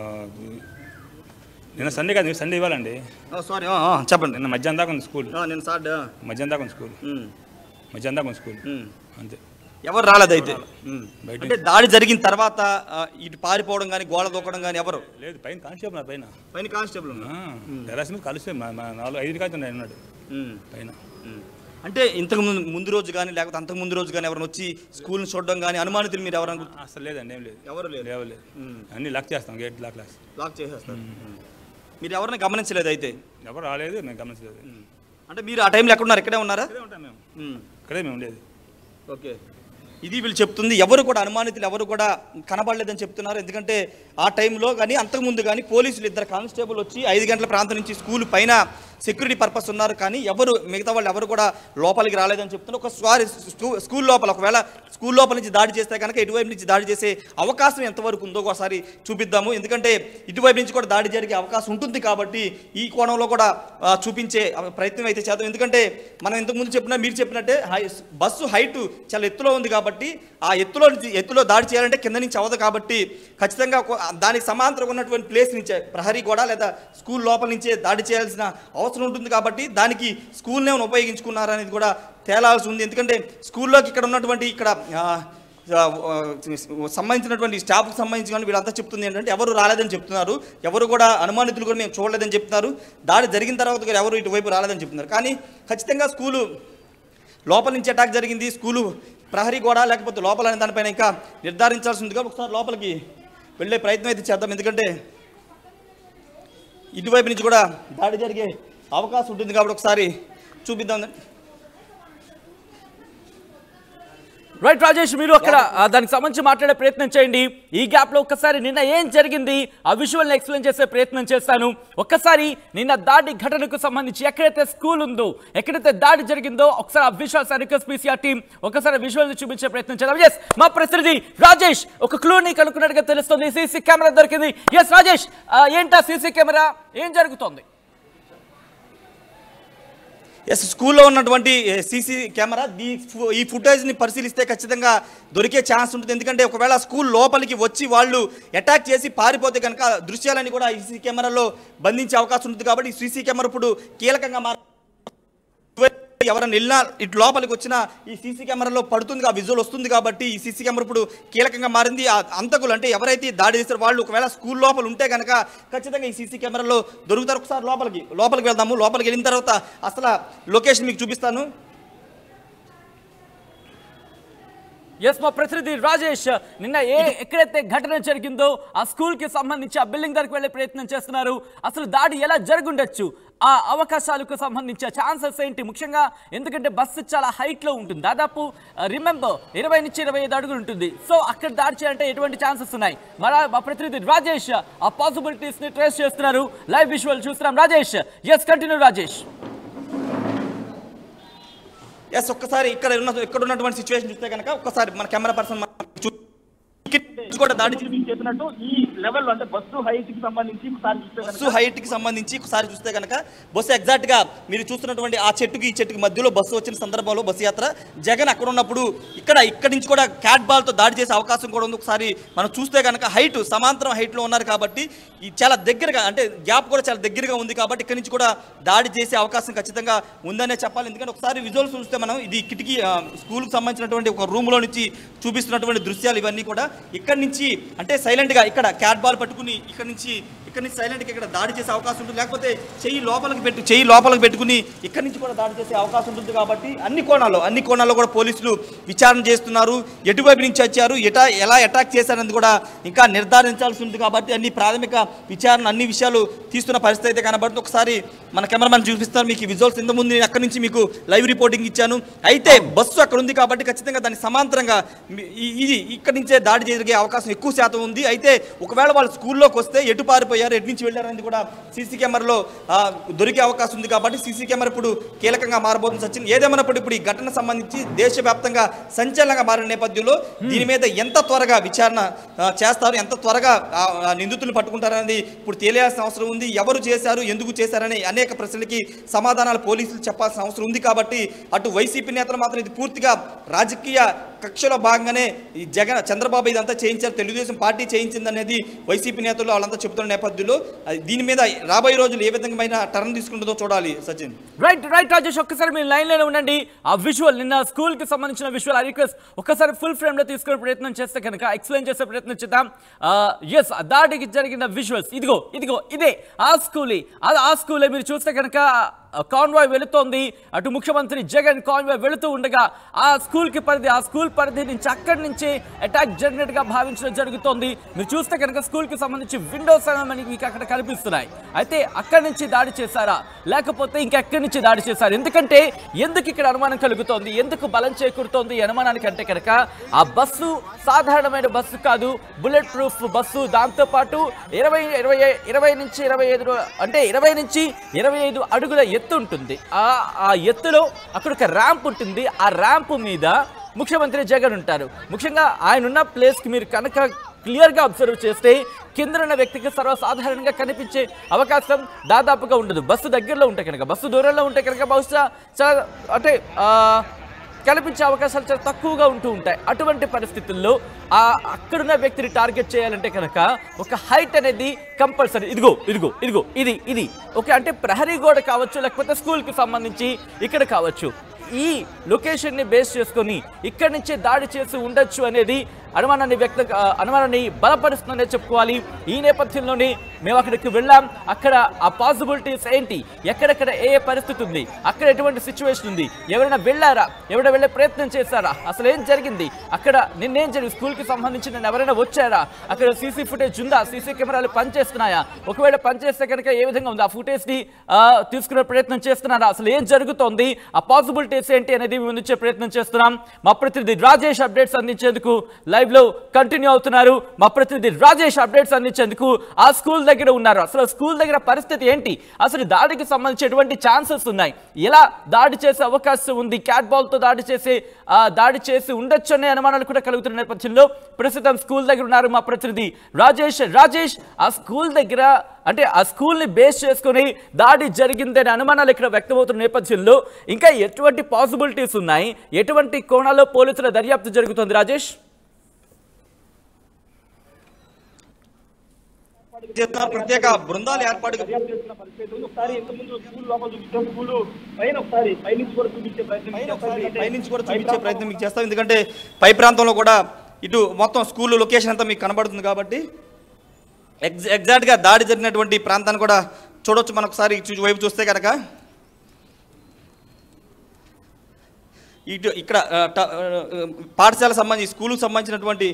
నిన్న సండే కాదు మీరు సండే ఇవ్వాలండి సారీ చెప్పండి నిన్న మధ్యాహ్నం దాకా ఉంది స్కూల్ నేను సార్ మధ్యాహ్నం దాకా ఉంది స్కూల్ మధ్యాహ్నం దాకా ఉంది స్కూల్ అంతే ఎవరు రాలేదు అయితే బయట అంటే దాడి జరిగిన తర్వాత ఆ, ఇటు పారిపోవడం కానీ గోడ దూకడం కానీ ఎవరు లేదు పైన కానిస్టేబుల్ నా పైన పైన కానిస్టేబుల్ టెరాస్ మీద కలిస్తే మా మా నాలుగు ఐదు కాదు ఉన్నాడు పైన అంటే ఇంతకు ముందు ముందు రోజు కానీ లేకపోతే అంతకు ముందు రోజు కానీ ఎవరైనా వచ్చి స్కూల్ని చూడడం కానీ అనుమానితులు మీరు ఎవరైనా గుర్తు- అసలు లేదండి ఏం లేదు ఎవరు లేరు లేవు లేదు అన్నీ లాక్ చేస్తాం గేట్ లాక్ లాక్ లాక్ చేసేస్తారు మీరు ఎవరిని గమనించలేదు అయితే ఎవరు రాలేదు మేము గమనించలేదు అంటే మీరు ఆ టైంలో ఎక్కడున్నారు ఇక్కడే ఉన్నారా ఇక్కడే ఉంటాం మేము ఇక్కడే మేము ఉండేది ఓకే ఇది వీళ్ళు చెప్తుంది ఎవరు కూడా అనుమానితులు ఎవరు కూడా కనబడలేదని చెప్తున్నారు ఎందుకంటే ఆ టైంలో కానీ అంతకుముందు కానీ పోలీసులు ఇద్దరు కానిస్టేబుల్ వచ్చి ఐదు గంటల ప్రాంతం నుంచి స్కూల్ పైన సెక్యూరిటీ పర్పస్ ఉన్నారు కానీ ఎవరు మిగతా వాళ్ళు ఎవరు కూడా లోపలికి రాలేదని చెప్తున్నారు ఒకసారి స్కూ- స్కూల్ లోపల ఒకవేళ స్కూల్ లోపల నుంచి దాడి చేస్తే కనుక ఇటువైపు నుంచి దాడి చేసే అవకాశం ఎంతవరకు ఉందో ఒకసారి చూపిద్దాము ఎందుకంటే ఇటువైపు నుంచి కూడా దాడి జరిగే అవకాశం ఉంటుంది కాబట్టి ఈ కోణంలో కూడా ఆ, చూపించే ప్రయత్నం అయితే చేద్దాం ఎందుకంటే మనం ఇంతకుముందు చెప్పినా మీరు చెప్పినట్టే హై బస్సు హైట్ చాలా ఎత్తులో ఉంది కాబట్టి ఆ ఎత్తులో నుంచి ఎత్తులో దాడి చేయాలంటే కింద నుంచి అవ్వదు కాబట్టి ఖచ్చితంగా ఒక- దానికి సమాంతరంగా ఉన్నటువంటి ప్లేస్ నుంచే ప్రహరీ కూడా లేదా స్కూల్ లోపల నుంచే దాడి చేయాల్సిన అవసరం ఉంటుంది కాబట్టి దానికి స్కూల్నే ఉపయోగించుకున్నారనేది కూడా తేలాల్సి ఉంది ఎందుకంటే స్కూల్లోకి ఇక్కడ ఉన్నటువంటి ఇక్కడ ఆ, ఆ, సంబంధించినటువంటి స్టాఫ్కి సంబంధించి కానీ వీళ్ళంతా చెప్తుంది ఏంటంటే ఎవరు రాలేదని చెప్తున్నారు ఎవరు కూడా అనుమానితులు కూడా మేము చూడలేదని చెప్తున్నారు దాడి జరిగిన తర్వాత కూడా ఎవరు ఇటువైపు రాలేదని చెప్తున్నారు కానీ ఖచ్చితంగా స్కూలు లోపల నుంచి అటాక్ జరిగింది స్కూలు ప్రహరీ కూడా లేకపోతే లోపల అనే దానిపైన ఇంకా నిర్ధారించాల్సి ఉంది కాబట్టి ఒకసారి లోపలికి వెళ్ళే ప్రయత్నం అయితే చేద్దాం ఎందుకంటే ఇటువైపు నుంచి కూడా దాడి జరిగే అవకాశం ఉంటుంది కాబట్టి ఒకసారి చూపిద్దాం రైట్ రాజేష్ మీరు అక్కడ ఆ, దానికి సంబంధించి మాట్లాడే ప్రయత్నం చేయండి ఈ గ్యాప్ లో ఒక్కసారి నిన్న ఏం జరిగింది ఆ విజువల్ ఎక్స్ప్లెయిన్ చేసే ప్రయత్నం చేస్తాను ఒక్కసారి నిన్న దాడి ఘటనకు సంబంధించి ఎక్కడైతే స్కూల్ ఉందో ఎక్కడైతే దాడి జరిగిందో ఒకసారి ఆ విజువల్స్ అనికస్ పీసీఆర్ టీం ఒకసారి విజువల్ చూపించే ప్రయత్నం చేద్దాం ఎస్ మా ప్రతినిధి రాజేష్ ఒక క్లూని కనుక్కున్నట్టుగా తెలుస్తుంది సీసీ కెమెరా దొరికింది ఎస్ రాజేష్ ఆ, ఏంటా సీసీ కెమెరా ఏం జరుగుతోంది ఎస్ స్కూల్లో ఉన్నటువంటి సీసీ కెమెరా దీ ఫు- ఈ ఫుటేజ్ని పరిశీలిస్తే ఖచ్చితంగా దొరికే ఛాన్స్ ఉంటుంది ఎందుకంటే ఒకవేళ స్కూల్ లోపలికి వచ్చి వాళ్ళు అటాక్ చేసి పారిపోతే కనుక దృశ్యాలని కూడా ఈ సీసీ కెమెరాలో బంధించే అవకాశం ఉంటుంది కాబట్టి ఈ సీసీ కెమెరా ఇప్పుడు కీలకంగా మారు ఎవరైనా వెళ్ళినా ఇటు లోపలికి వచ్చినా ఈ సీసీ కెమెరాలో పడుతుంది ఆ విజువల్ వస్తుంది కాబట్టి ఈ సీసీ కెమెరా ఇప్పుడు కీలకంగా మారింది ఆ అంతకులు అంటే ఎవరైతే ఈ దాడి చేస్తారో వాళ్ళు ఒకవేళ స్కూల్ లోపల ఉంటే కనుక ఖచ్చితంగా ఈ సీసీ కెమెరాలో దొరుకుతారు ఒకసారి లోపలికి లోపలికి వెళ్దాము లోపలికి వెళ్ళిన తర్వాత అసలు లొకేషన్ మీకు చూపిస్తాను ఎస్ మా ప్రతినిధి రాజేష్ నిన్న ఏ ఎక్కడైతే ఘటన జరిగిందో ఆ స్కూల్ కి సంబంధించి ఆ బిల్డింగ్ దగ్గరికి వెళ్ళే ప్రయత్నం చేస్తున్నారు అసలు దాడి ఎలా జరుగుండొచ్చు ఆ అవకాశాలకు సంబంధించి ఛాన్సెస్ ఏంటి ముఖ్యంగా ఎందుకంటే బస్సు చాలా హైట్ లో ఉంటుంది దాదాపు రిమెంబర్ ఇరవై నుంచి ఇరవై ఐదు అడుగులు ఉంటుంది సో అక్కడ దాడి చేయాలంటే ఎటువంటి ఛాన్సెస్ ఉన్నాయి మన మా ప్రతినిధి రాజేష్ ఆ పాసిబిలిటీస్ ని ట్రేస్ చేస్తున్నారు లైవ్ విజువల్ చూస్తున్నాం Rajesh yes continue Rajesh yes ఒక్కసారి ఇక్కడ ఉన్న ఇక్కడ ఉన్నటువంటి సిచ్యువేషన్ చూస్తే కనుక ఒక్కసారి మన కెమెరా పర్సన్ కూడా దాడి ఇంతకుముందు మీకు చెప్పినట్టు ఈ లెవెల్ అంటే బస్సు హైట్ కి సంబంధించి ఒకసారి చూస్తే కనుక బస్సు హైట్ కి సంబంధించి ఒకసారి చూస్తే కనుక బస్సు ఎగ్జాక్ట్ గా మీరు చూస్తున్నటువంటి ఆ చెట్టుకి ఈ చెట్టుకి మధ్యలో బస్సు వచ్చిన సందర్భంలో బస్సు యాత్ర జగన్ అక్కడ ఉన్నప్పుడు ఇక్కడ ఇక్కడి నుంచి కూడా క్యాట్ బాల్ తో దాడి చేసే అవకాశం కూడా ఉంది ఒకసారి మనం చూస్తే కనుక హైట్ సమాంతరం హైట్ లో ఉన్నారు కాబట్టి ఈ చాలా దగ్గరగా అంటే గ్యాప్ కూడా చాలా దగ్గరగా ఉంది కాబట్టి ఇక్కడి నుంచి కూడా దాడి చేసే అవకాశం ఖచ్చితంగా ఉందనే చెప్పాలి ఎందుకంటే ఒకసారి విజువల్స్ చూస్తే మనం ఇది కిటికీ ఆ, స్కూల్కి సంబంధించినటువంటి ఒక రూమ్ లో నుంచి చూపిస్తున్నటువంటి దృశ్యాలు ఇవన్నీ కూడా ఇక్కడి నుంచి అంటే సైలెంట్ గా ఇక్కడ క్యాట్ బాల్ పట్టుకుని ఇక్కడ నుంచి ఇక్కడ నుంచి సైలెంట్ గా ఇక్కడ దాడి చేసే అవకాశం ఉంటుంది లేకపోతే చెయ్యి లోపలికి పెట్టు చెయ్యి లోపలికి పెట్టుకుని ఇక్కడ నుంచి కూడా దాడి చేసే అవకాశం ఉంటుంది కాబట్టి అన్ని కోణాల్లో అన్ని కోణాల్లో కూడా పోలీసులు విచారణ చేస్తున్నారు ఎటువైపు నుంచి వచ్చారు ఎటా ఎలా అటాక్ చేశారన్నది కూడా ఇంకా నిర్ధారించాల్సి ఉంది కాబట్టి అన్ని ప్రాథమిక విచారణ అన్ని విషయాలు తీస్తున్న పరిస్థితి అయితే కనబడుతుంది ఒకసారి మన కెమెరామెన్ చూపిస్తారు మీకు విజువల్స్ ఇంత ముందు నేను అక్కడి నుంచి మీకు లైవ్ రిపోర్టింగ్ ఇచ్చాను అయితే బస్సు అక్కడ ఉంది కాబట్టి ఖచ్చితంగా దానికి సమాంతరంగా మీ- ఈ- ఇది ఇక్కడి నుంచే దాడి జరిగే అవకాశం ఎక్కువ శాతం ఉంది అయితే ఒకవేళ వాళ్ళు స్కూల్లోకి వస్తే ఎటు పారిపోయారు ఎటు నుంచి వెళ్ళారనేది కూడా సీసీ కెమెరాలో ఆ, దొరికే అవకాశం ఉంది కాబట్టి సీసీ కెమెరా ఇప్పుడు కీలకంగా మారబోతుంది సచిన్ ఏదేమన్నప్పుడు ఇప్పుడు ఈ ఘటన సంబంధించి దేశవ్యాప్తంగా సంచలనంగా మారిన నేపథ్యంలో దీని మీద ఎంత త్వరగా విచారణ ఆ, చేస్తారు ఎంత త్వరగా ఆ, ఆ నిందితులను పట్టుకుంటారనేది ఇప్పుడు తెలియాల్సిన అవసరం ఉంది ఎవరు చేశారు ఎందుకు చేశారని అనేక ప్రశ్నలకి సమాధానాలు పోలీసులు చెప్పాల్సిన అవసరం ఉంది కాబట్టి అటు వైసీపీ నేతలు మాత్రం ఇది పూర్తిగా రాజకీయ కక్షలో భాగంగానే ఈ జగన్ చంద్రబాబు ఇదంతా చేయించారు తెలుగుదేశం పార్టీ చేయించిందనేది వైసీపీ నేతలు వాళ్ళంతా చెబుతున్న నేపథ్యంలో అది దీని మీద రాబోయే రోజులు ఏ విధంగా టర్న్ తీసుకుంటుందో చూడాలి సచిన్ రైట్ రైట్ రాజేష్ ఒక్కసారి మీరు లైన్ లోనే ఉండండి ఆ విజువల్ నిన్న స్కూల్ కి సంబంధించిన విజువల్ ఆ రిక్వెస్ట్ ఒక్కసారి ఫుల్ ఫ్రేమ్ లో తీసుకునే ప్రయత్నం చేస్తే కనుక ఎక్స్ప్లెయిన్ చేసే ప్రయత్నం చేద్దాం ఎస్ దాడికి జరిగిన విజువల్స్ ఇదిగో ఇదిగో ఇదే ఆ స్కూలే అది ఆ స్కూలే మీరు చూస్తే కనుక కాన్వాయ్ వెళుతోంది అటు ముఖ్యమంత్రి జగన్ కాన్వాయ్ వెళుతూ ఉండగా ఆ స్కూల్ కి పరిధి ఆ స్కూల్ పరిధి నుంచి అక్కడి నుంచి అటాక్ జరిగినట్టుగా భావించడం జరుగుతోంది మీరు చూస్తే కనుక స్కూల్ కి సంబంధించి విండోస్ మనకి మీకు అక్కడ కనిపిస్తున్నాయి అయితే అక్కడి నుంచి దాడి చేశారా లేకపోతే ఇంకెక్కడి నుంచి దాడి చేశారు ఎందుకంటే ఎందుకు ఇక్కడ అనుమానం కలుగుతోంది ఎందుకు బలం చేకూరుతోంది ఈ అనుమానానికి అంటే కనుక ఆ బస్సు సాధారణమైన బస్సు కాదు బుల్లెట్ ప్రూఫ్ బస్సు దాంతో పాటు ఇరవై ఇరవై ఇరవై నుంచి ఇరవై ఐదు అంటే ఇరవై నుంచి ఇరవై ఐదు అడుగుల ఎత్తు ఉంటుంది ఆ ఆ ఎత్తులో అక్కడ ఒక ర్యాంప్ ఉంటుంది ఆ ర్యాంప్ మీద ముఖ్యమంత్రి జగన్ ఉంటారు ముఖ్యంగా ఆయన ఉన్న ప్లేస్కి మీరు కనుక క్లియర్గా అబ్జర్వ్ చేస్తే కింద ఉన్న వ్యక్తికి సర్వసాధారణంగా కనిపించే అవకాశం దాదాపుగా ఉండదు బస్సు దగ్గరలో ఉంటే కనుక బస్సు దూరంలో ఉంటే కనుక బహుశా చాలా అంటే ఆ, కనిపించే అవకాశాలు చాలా తక్కువగా ఉంటూ ఉంటాయి అటువంటి పరిస్థితుల్లో ఆ అక్కడున్న వ్యక్తిని టార్గెట్ చేయాలంటే కనుక ఒక హైట్ అనేది కంపల్సరీ ఇదిగో ఇదిగో ఇదిగో ఇది ఇది ఓకే అంటే ప్రహరీ గోడ కావచ్చు లేకపోతే స్కూల్కి సంబంధించి ఇక్కడ కావచ్చు ఈ లొకేషన్ని బేస్ చేసుకొని ఇక్కడి నుంచే దాడి చేసి ఉండొచ్చు అనేది అనుమానాన్ని వ్యక్త ఆ, అనుమానాన్ని బలపరుస్తుందనే చెప్పుకోవాలి ఈ నేపథ్యంలోనే మేము అక్కడికి వెళ్ళాం అక్కడ ఆ పాసిబిలిటీస్ ఏంటి ఎక్కడెక్కడ ఏ ఏ పరిస్థితి ఉంది అక్కడ ఎటువంటి సిచ్యువేషన్ ఉంది ఎవరైనా వెళ్ళారా ఎవరైనా వెళ్ళే ప్రయత్నం చేశారా అసలు ఏం జరిగింది అక్కడ నిన్నేం జరిగింది స్కూల్ కి సంబంధించి నేను ఎవరైనా వచ్చారా అక్కడ సీసీ ఫుటేజ్ ఉందా సీసీ కెమెరాలు పనిచేస్తున్నాయా ఒకవేళ పనిచేస్తే కనుక ఏ విధంగా ఉంది ఆ ఫుటేజ్ ని ఆ, తీసుకునే ప్రయత్నం చేస్తున్నారా అసలు ఏం జరుగుతోంది ఆ పాసిబిలిటీస్ ఏంటి అనేది మేము అందించే ప్రయత్నం చేస్తున్నాం మా ప్రతినిధి రాజేష్ అప్డేట్స్ అందించేందుకు లైవ్ లో కంటిన్యూ అవుతున్నారు మా ప్రతినిధి రాజేష్ అప్డేట్స్ అందించేందుకు ఆ స్కూల్ దగ్గర ఉన్నారు అసలు స్కూల్ దగ్గర పరిస్థితి ఏంటి అసలు దాడికి సంబంధించి ఎటువంటి ఛాన్సెస్ ఉన్నాయి ఎలా దాడి చేసే అవకాశం ఉంది క్యాట్ బాల్ తో దాడి చేసే ఆ, దాడి చేసి ఉండొచ్చు అనే అనుమానాలు కూడా కలుగుతున్న నేపథ్యంలో ప్రస్తుతం స్కూల్ దగ్గర ఉన్నారు మా ప్రతినిధి రాజేష్ రాజేష్ ఆ స్కూల్ దగ్గర అంటే ఆ స్కూల్ ని బేస్ చేసుకుని దాడి జరిగిందనే అనుమానాలు ఇక్కడ వ్యక్తమవుతున్న నేపథ్యంలో ఇంకా ఎటువంటి పాసిబిలిటీస్ ఉన్నాయి ఎటువంటి కోణాల్లో పోలీసుల దర్యాప్తు జరుగుతుంది రాజేష్ చేస్తున్న ప్రత్యేక బృందాలు ఏర్పాటు దర్యాప్తు చేస్తున్న పరిస్థితి ఉంది ఒకసారి ఇంతకుముందు స్కూల్ లోపల చూపించాం స్కూల్ పైన ఒకసారి పైనుంచి కూడా చూపించే ప్రయత్నం పైన చేస్తాం. ఒకసారి ఎందుకంటే పైనుంచి కూడా పై చూపించే ప్రయత్నం మీకు చేస్తాం ఎందుకంటే పై ప్రాంతంలో కూడా ఇటు మొత్తం స్కూల్ లొకేషన్ అంతా మీకు కనబడుతుంది కాబట్టి ఎగ్జా ఎగ్జాక్ట్గా దాడి జరిగినటువంటి ప్రాంతాన్ని కూడా చూడొచ్చు మనం ఒకసారి చూ- వైపు చూస్తే కనుక ఇటు ఇక్కడ ఆ, ట- ఆ, పాఠశాల సంబంధించి స్కూల్కి సంబంధించినటువంటి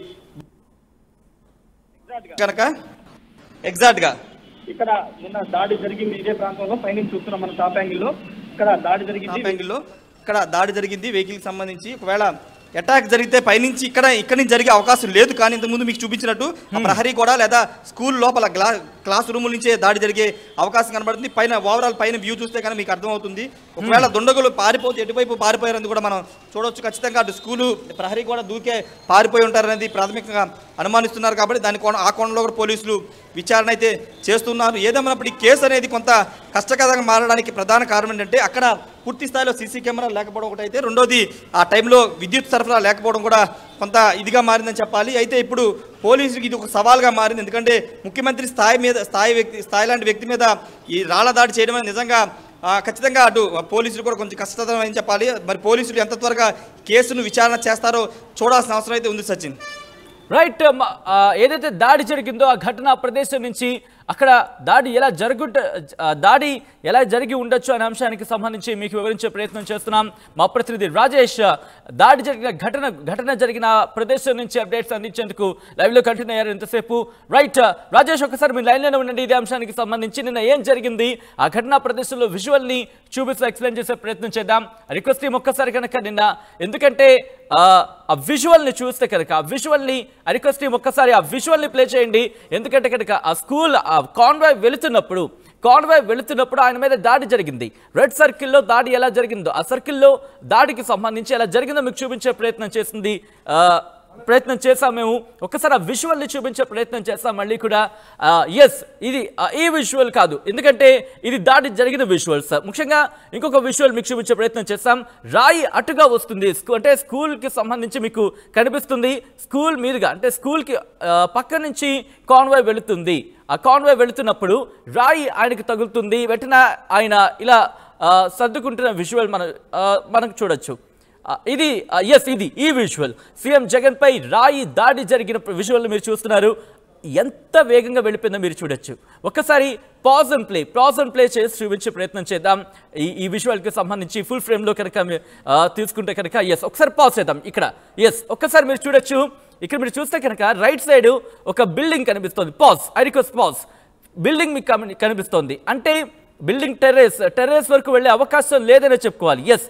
కనుక ఎగ్జాక్ట్గా ఇక్కడ నిన్న దాడి జరిగింది ఇదే ప్రాంతంలో పైనుంచి చూస్తున్నాం మన టాప్ యాంగిల్ లో ఇక్కడ దాడి జరిగింది టాప్ యాంగిల్లో ఇక్కడ దాడి జరిగింది వెహికల్కి సంబంధించి ఒకవేళ అటాక్ జరిగితే పైనుంచి ఇక్కడ ఇక్కడ నుంచి జరిగే అవకాశం లేదు కానీ ఇంతకుముందు మీకు చూపించినట్టు ఆ ప్రహరీ కూడా లేదా స్కూల్ లోపల గ్లా క్లాస్ రూముల నుంచే దాడి జరిగే అవకాశం కనబడుతుంది పైన ఓవరాల్ పైన వ్యూ చూస్తే కానీ మీకు అర్థమవుతుంది ఒకవేళ దుండగులు పారిపోతే ఎటువైపు పారిపోయారని కూడా మనం చూడొచ్చు ఖచ్చితంగా అటు స్కూలు ప్రహరీ కూడా దూకే పారిపోయి ఉంటారనేది ప్రాథమికంగా అనుమానిస్తున్నారు కాబట్టి దాని కోణ ఆ కోణంలో కూడా పోలీసులు విచారణ అయితే చేస్తున్నారు ఏదేమైనప్పుడు ఈ కేసు అనేది కొంత కష్టకరంగా మారడానికి ప్రధాన కారణం ఏంటంటే అక్కడ పూర్తి స్థాయిలో సీసీ కెమెరా లేకపోవడం ఒకటి అయితే రెండోది ఆ టైంలో విద్యుత్ సరఫరా లేకపోవడం కూడా కొంత ఇదిగా మారిందని చెప్పాలి అయితే ఇప్పుడు పోలీసులకు ఇది ఒక సవాల్గా మారింది ఎందుకంటే ముఖ్యమంత్రి స్థాయి మీద స్థాయి వ్యక్తి స్థాయి లాంటి వ్యక్తి మీద ఈ రాళ్ల దాడి చేయడం అనేది నిజంగా ఆ, ఖచ్చితంగా అటు పోలీసులు కూడా కొంచెం కష్టతరం అని చెప్పాలి మరి పోలీసులు ఎంత త్వరగా కేసును విచారణ చేస్తారో చూడాల్సిన అవసరం అయితే ఉంది సచిన్ రైట్ మ- ఆ, ఏదైతే దాడి జరిగిందో ఆ ఘటన ప్రదేశం నుంచి అక్కడ దాడి ఎలా జరుగుట ఆ, దాడి ఎలా జరిగి ఉండొచ్చు అనే అంశానికి సంబంధించి మీకు వివరించే ప్రయత్నం చేస్తున్నాం మా ప్రతినిధి రాజేష్ దాడి జరిగిన ఘటన ఘటన జరిగిన ప్రదేశం నుంచి అప్డేట్స్ అందించేందుకు లైవ్ లో కంటిన్యూ అయ్యారు ఇంతసేపు రైట్ రాజేష్ ఒకసారి మీ లైన్లోనే ఉండండి ఇదే అంశానికి సంబంధించి నిన్న ఏం జరిగింది ఆ ఘటనా ప్రదేశంలో విజువల్ ని చూపిస్తూ ఎక్స్ప్లెయిన్ చేసే ప్రయత్నం చేద్దాం రిక్వెస్ట్ టీం ఒక్కసారి కనుక నిన్న ఎందుకంటే ఆ, ఆ విజువల్ ని చూస్తే కనుక ఆ విజువల్ ని ఆ రిక్వెస్ట్ టీం ఒక్కసారి ఆ విజువల్ ని ప్లే చేయండి ఎందుకంటే కనుక ఆ స్కూల్ ఆ కాన్వాయ్ వెళుతున్నప్పుడు కాన్వాయ్ వెళుతున్నప్పుడు ఆయన మీద దాడి జరిగింది రెడ్ సర్కిల్లో దాడి ఎలా జరిగిందో ఆ సర్కిల్లో దాడికి సంబంధించి ఎలా జరిగిందో మీకు చూపించే ప్రయత్నం చేసింది ఆ, ప్రయత్నం చేసాం మేము ఒకసారి ఆ విజువల్ని చూపించే ప్రయత్నం చేస్తాం మళ్ళీ కూడా ఎస్ ఇది ఆ, ఈ విజువల్ కాదు ఎందుకంటే ఇది దాడి జరిగిన విజువల్స్ ముఖ్యంగా ఇంకొక విజువల్ మీకు చూపించే ప్రయత్నం చేస్తాం రాయి అటుగా వస్తుంది స్కూ- అంటే స్కూల్కి సంబంధించి మీకు కనిపిస్తుంది స్కూల్ మీదుగా అంటే స్కూల్కి ఆ, పక్క నుంచి కాన్వాయ్ వెళుతుంది ఆ కాన్వాయ్ వెళుతున్నప్పుడు రాయి ఆయనకి తగులుతుంది వెంటనే ఆయన ఇలా ఆ, సర్దుకుంటున్న విజువల్ మన ఆ, మనకు చూడొచ్చు ఆ, ఇది ఎస్ ఇది ఈ విజువల్ సీఎం జగన్ పై రాయి దాడి జరిగిన విజువల్ మీరు చూస్తున్నారు ఎంత వేగంగా వెళ్ళిపోయిందో మీరు చూడొచ్చు ఒక్కసారి pause and play pause and play చేసి చూపించే ప్రయత్నం చేద్దాం ఈ ఈ విజువల్కి సంబంధించి ఫుల్ ఫ్రేమ్లో కనుక మీ- ఆ, తీసుకుంటే కనుక ఎస్ ఒకసారి పాజ్ చేద్దాం ఇక్కడ ఎస్ ఒక్కసారి మీరు చూడొచ్చు ఇక్కడ మీరు చూస్తే కనుక రైట్ సైడ్ ఒక బిల్డింగ్ కనిపిస్తుంది pause I request pause building మీకు కమి- కనిపిస్తోంది అంటే బిల్డింగ్ టెర్రస్ టెర్రస్ వరకు వెళ్ళే అవకాశం లేదనే చెప్పుకోవాలి ఎస్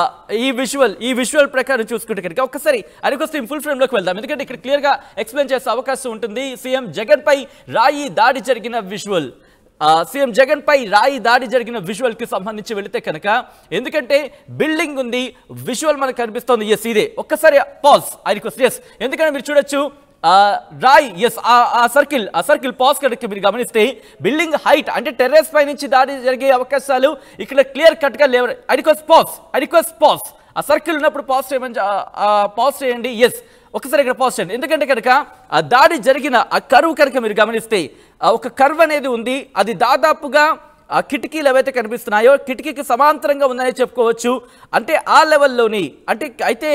ఈ విజువల్ ఈ విజువల్ ప్రకారం చూసుకుంటే కనుక ఒక్కసారి అరికొస్తే ఫుల్ ఫ్రేమ్లోకి వెళ్దాం ఎందుకంటే ఇక్కడ క్లియర్గా ఎక్స్ప్లెయిన్ చేసే అవకాశం ఉంటుంది సీఎం జగన్ పై రాయి దాడి జరిగిన విజువల్ సీఎం జగన్ పై రాయి దాడి జరిగిన విజువల్ కి సంబంధించి వెళితే కనుక ఎందుకంటే బిల్డింగ్ ఉంది విజువల్ మనకు కనిపిస్తోంది ఎస్ ఇదే ఒక్కసారి పాజ్ ఐ రిక్వెస్ట్ ఎస్ ఎందుకంటే మీరు చూడొచ్చు ఆ, రాయ్ ఎస్ ఆ సర్కిల్ ఆ సర్కిల్ పాస్ కనుక మీరు గమనిస్తే బిల్డింగ్ హైట్ అంటే టెర్రస్ పై నుంచి దాడి జరిగే అవకాశాలు ఇక్కడ క్లియర్ కట్ గా లేవు I request pause I request pause ఆ సర్కిల్ ఉన్నప్పుడు పాస్ చేయమని పాస్ చేయండి ఎస్ ఒకసారి ఇక్కడ పాస్ చేయండి ఎందుకంటే కనుక ఆ దాడి జరిగిన ఆ కరువు కనుక మీరు గమనిస్తే ఆ ఒక కర్వ్ అనేది ఉంది అది దాదాపుగా ఆ కిటికీలు ఏవైతే కనిపిస్తున్నాయో కిటికీకి సమాంతరంగా ఉన్నాయని చెప్పుకోవచ్చు అంటే ఆ లెవెల్లోని అంటే అయితే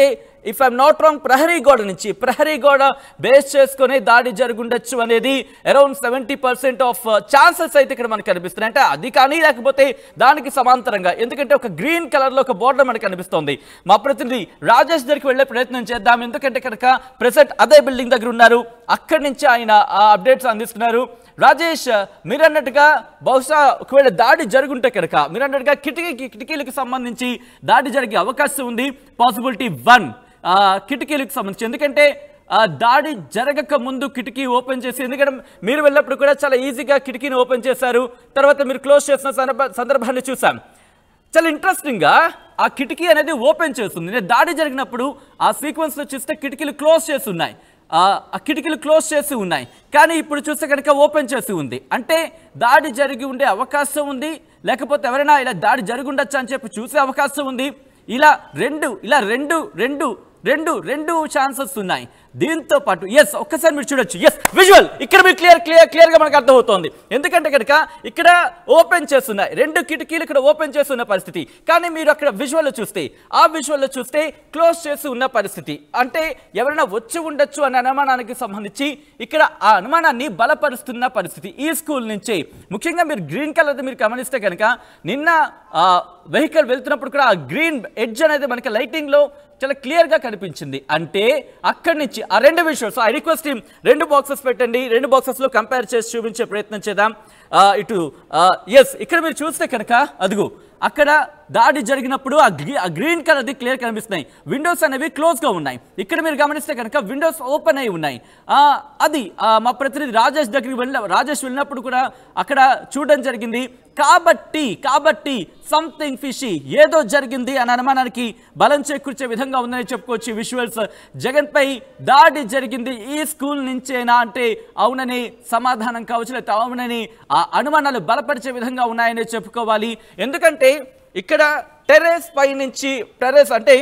ఇఫ్ ఐఎమ్ నాట్ రాంగ్ ప్రహరీ గోడ నుంచి ప్రహరీ గోడ బేస్ చేసుకొని దాడి జరుగుండొచ్చు అనేది around seventy percent of chances అయితే ఇక్కడ మనకు కనిపిస్తున్నాయి అంటే అది కానీ లేకపోతే దానికి సమాంతరంగా ఎందుకంటే ఒక గ్రీన్ కలర్ లో ఒక బోర్డర్ మనకు కనిపిస్తోంది మా ప్రతినిధి రాజేష్ దగ్గరికి వెళ్ళే ప్రయత్నం చేద్దాం ఎందుకంటే కనుక ప్రెసెంట్ అదే బిల్డింగ్ దగ్గర ఉన్నారు అక్కడి నుంచి ఆయన అప్డేట్స్ అందిస్తున్నారు రాజేష్ మీరు అన్నట్టుగా బహుశా ఒకవేళ దాడి జరుగుంటే కనుక మీరు అన్నట్టుగా కిటికీకి కిటికీలకు సంబంధించి దాడి జరిగే అవకాశం ఉంది పాసిబిలిటీ వన్ కిటికీలకు సంబంధించి ఎందుకంటే ఆ, దాడి జరగక ముందు కిటికీ ఓపెన్ చేసి ఎందుకంటే మీరు వెళ్ళినప్పుడు కూడా చాలా ఈజీగా కిటికీని ఓపెన్ చేశారు తర్వాత మీరు క్లోజ్ చేసిన సందర్భ సందర్భాన్ని చూసాం చాలా ఇంట్రెస్టింగ్గా ఆ కిటికీ అనేది ఓపెన్ చేస్తుంది నేను దాడి జరిగినప్పుడు ఆ సీక్వెన్స్లో చూస్తే కిటికీలు క్లోజ్ చేసి ఉన్నాయి ఆ ఆ కిటికీలు క్లోజ్ చేసి ఉన్నాయి కానీ ఇప్పుడు చూస్తే కనుక ఓపెన్ చేసి ఉంది అంటే దాడి జరిగి ఉండే అవకాశం ఉంది లేకపోతే ఎవరైనా ఇలా దాడి జరిగి ఉండొచ్చు అని చెప్పి చూసే అవకాశం ఉంది ఇలా రెండు ఇలా రెండు రెండు రెండు రెండు ఛాన్సెస్ ఉన్నాయి దీంతో పాటు ఎస్ ఒక్కసారి మీరు చూడొచ్చు ఎస్ విజువల్ ఇక్కడ మీరు క్లియర్ క్లియర్ క్లియర్గా మనకు అర్థమవుతోంది ఎందుకంటే కనుక ఇక్కడ ఓపెన్ చేస్తున్నాయి రెండు కిటికీలు ఇక్కడ ఓపెన్ చేస్తున్న పరిస్థితి కానీ మీరు అక్కడ విజువల్ చూస్తే ఆ విజువల్లో చూస్తే క్లోజ్ చేసి ఉన్న పరిస్థితి అంటే ఎవరైనా వచ్చి ఉండొచ్చు అనే అనుమానానికి సంబంధించి ఇక్కడ ఆ అనుమానాన్ని బలపరుస్తున్న పరిస్థితి ఈ స్కూల్ నుంచి ముఖ్యంగా మీరు గ్రీన్ కలర్ మీరు గమనిస్తే కనుక నిన్న వెహికల్ వెళ్తున్నప్పుడు కూడా ఆ గ్రీన్ ఎడ్జ్ అనేది మనకి లైటింగ్లో చాలా క్లియర్గా కనిపించింది అంటే అక్కడి నుంచి ఆ రెండు విషయాలు సో ఐ రిక్వెస్ట్ టీమ్ రెండు బాక్సెస్ పెట్టండి రెండు బాక్సెస్లో కంపేర్ చేసి చూపించే ప్రయత్నం చేద్దాం ఆ, ఇటు ఎస్ ఇక్కడ మీరు చూస్తే కనుక అదిగో అక్కడ దాడి జరిగినప్పుడు ఆ గ్రీ ఆ గ్రీన్ కలర్ది క్లియర్ కనిపిస్తున్నాయి విండోస్ అనేవి క్లోజ్గా ఉన్నాయి ఇక్కడ మీరు గమనిస్తే కనుక విండోస్ ఓపెన్ అయి ఉన్నాయి ఆ, అది ఆ, మా ప్రతినిధి రాజేష్ దగ్గరికి వెళ్ళిన రాజేష్ వెళ్ళినప్పుడు కూడా అక్కడ చూడడం జరిగింది కాబట్టి కాబట్టి సంథింగ్ ఫిషీ ఏదో జరిగింది అనే అనుమానానికి బలం చేకూర్చే విధంగా ఉందని చెప్పుకోవచ్చు విజువల్స్ జగన్ పై దాడి జరిగింది ఈ స్కూల్ నుంచేనా అంటే అవునని సమాధానం కావచ్చు లేకపోతే అవునని ఆ అనుమానాలు బలపరిచే విధంగా ఉన్నాయని చెప్పుకోవాలి ఎందుకంటే ఇక్కడ టెర్రస్ పై నుంచి టెర్రస్ అంటే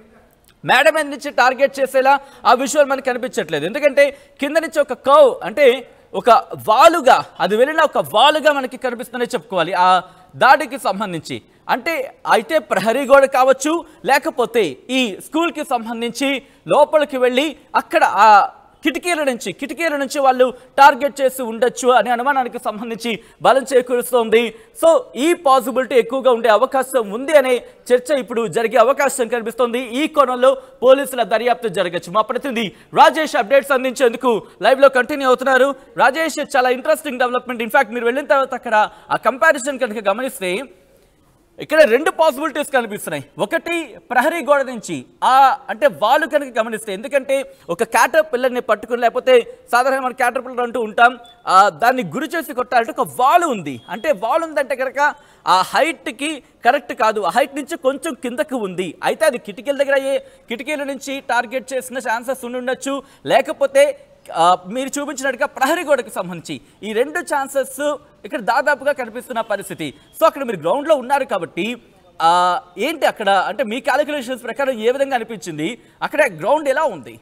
మేడం మీద నుంచి టార్గెట్ చేసేలా ఆ విజువల్ మనకు కనిపించట్లేదు ఎందుకంటే కింద నుంచి ఒక కవ్ అంటే ఒక వాలుగా అది వెళ్ళిన ఒక వాలుగా మనకి కనిపిస్తుందని చెప్పుకోవాలి ఆ దాడికి సంబంధించి అంటే అయితే ప్రహరీ గోడ కావచ్చు లేకపోతే ఈ స్కూల్కి సంబంధించి లోపలికి వెళ్ళి అక్కడ ఆ కిటికీల నుంచి కిటికీల నుంచి వాళ్ళు టార్గెట్ చేసి ఉండొచ్చు అనే అనుమానానికి సంబంధించి బలం చేకూరుస్తోంది సో ఈ పాసిబిలిటీ ఎక్కువగా ఉండే అవకాశం ఉంది అనే చర్చ ఇప్పుడు జరిగే అవకాశం కనిపిస్తోంది ఈ కోణంలో పోలీసుల దర్యాప్తు జరగచ్చు మా ప్రతినిధి రాజేష్ అప్డేట్స్ అందించేందుకు లైవ్ లో కంటిన్యూ అవుతున్నారు రాజేష్ చాలా ఇంట్రెస్టింగ్ డెవలప్మెంట్ ఇన్ఫాక్ట్ మీరు వెళ్ళిన తర్వాత అక్కడ ఆ కంపారిజన్ కనుక గమనిస్తే ఇక్కడ రెండు పాసిబిలిటీస్ కనిపిస్తున్నాయి ఒకటి ప్రహరీ గోడ నుంచి ఆ అంటే వాళ్ళు కనుక గమనిస్తే ఎందుకంటే ఒక క్యాటర్ పిల్లర్ని పట్టుకుని లేకపోతే సాధారణంగా మన క్యాటర్ పిల్లర్ అంటూ ఉంటాం ఆ, దాన్ని గురి చేసి కొట్టాలంటే ఒక వాల్ ఉంది అంటే వాల్ ఉందంటే కనుక ఆ హైట్కి కరెక్ట్ కాదు ఆ హైట్ నుంచి కొంచెం కిందకు ఉంది అయితే అది కిటికీల దగ్గర అయ్యే కిటికీల నుంచి టార్గెట్ చేసిన ఛాన్సెస్ ఉండి ఉండొచ్చు లేకపోతే ఆ, మీరు చూపించినట్టుగా ప్రహరీ గోడకు సంబంధించి ఈ రెండు ఛాన్సెస్ ఇక్కడ దాదాపుగా కనిపిస్తున్న పరిస్థితి సో అక్కడ మీరు గ్రౌండ్లో ఉన్నారు కాబట్టి ఆ, ఏంటి అక్కడ అంటే మీ క్యాలిక్యులేషన్స్ ప్రకారం ఏ విధంగా అనిపించింది అక్కడ గ్రౌండ్ ఎలా ఉంది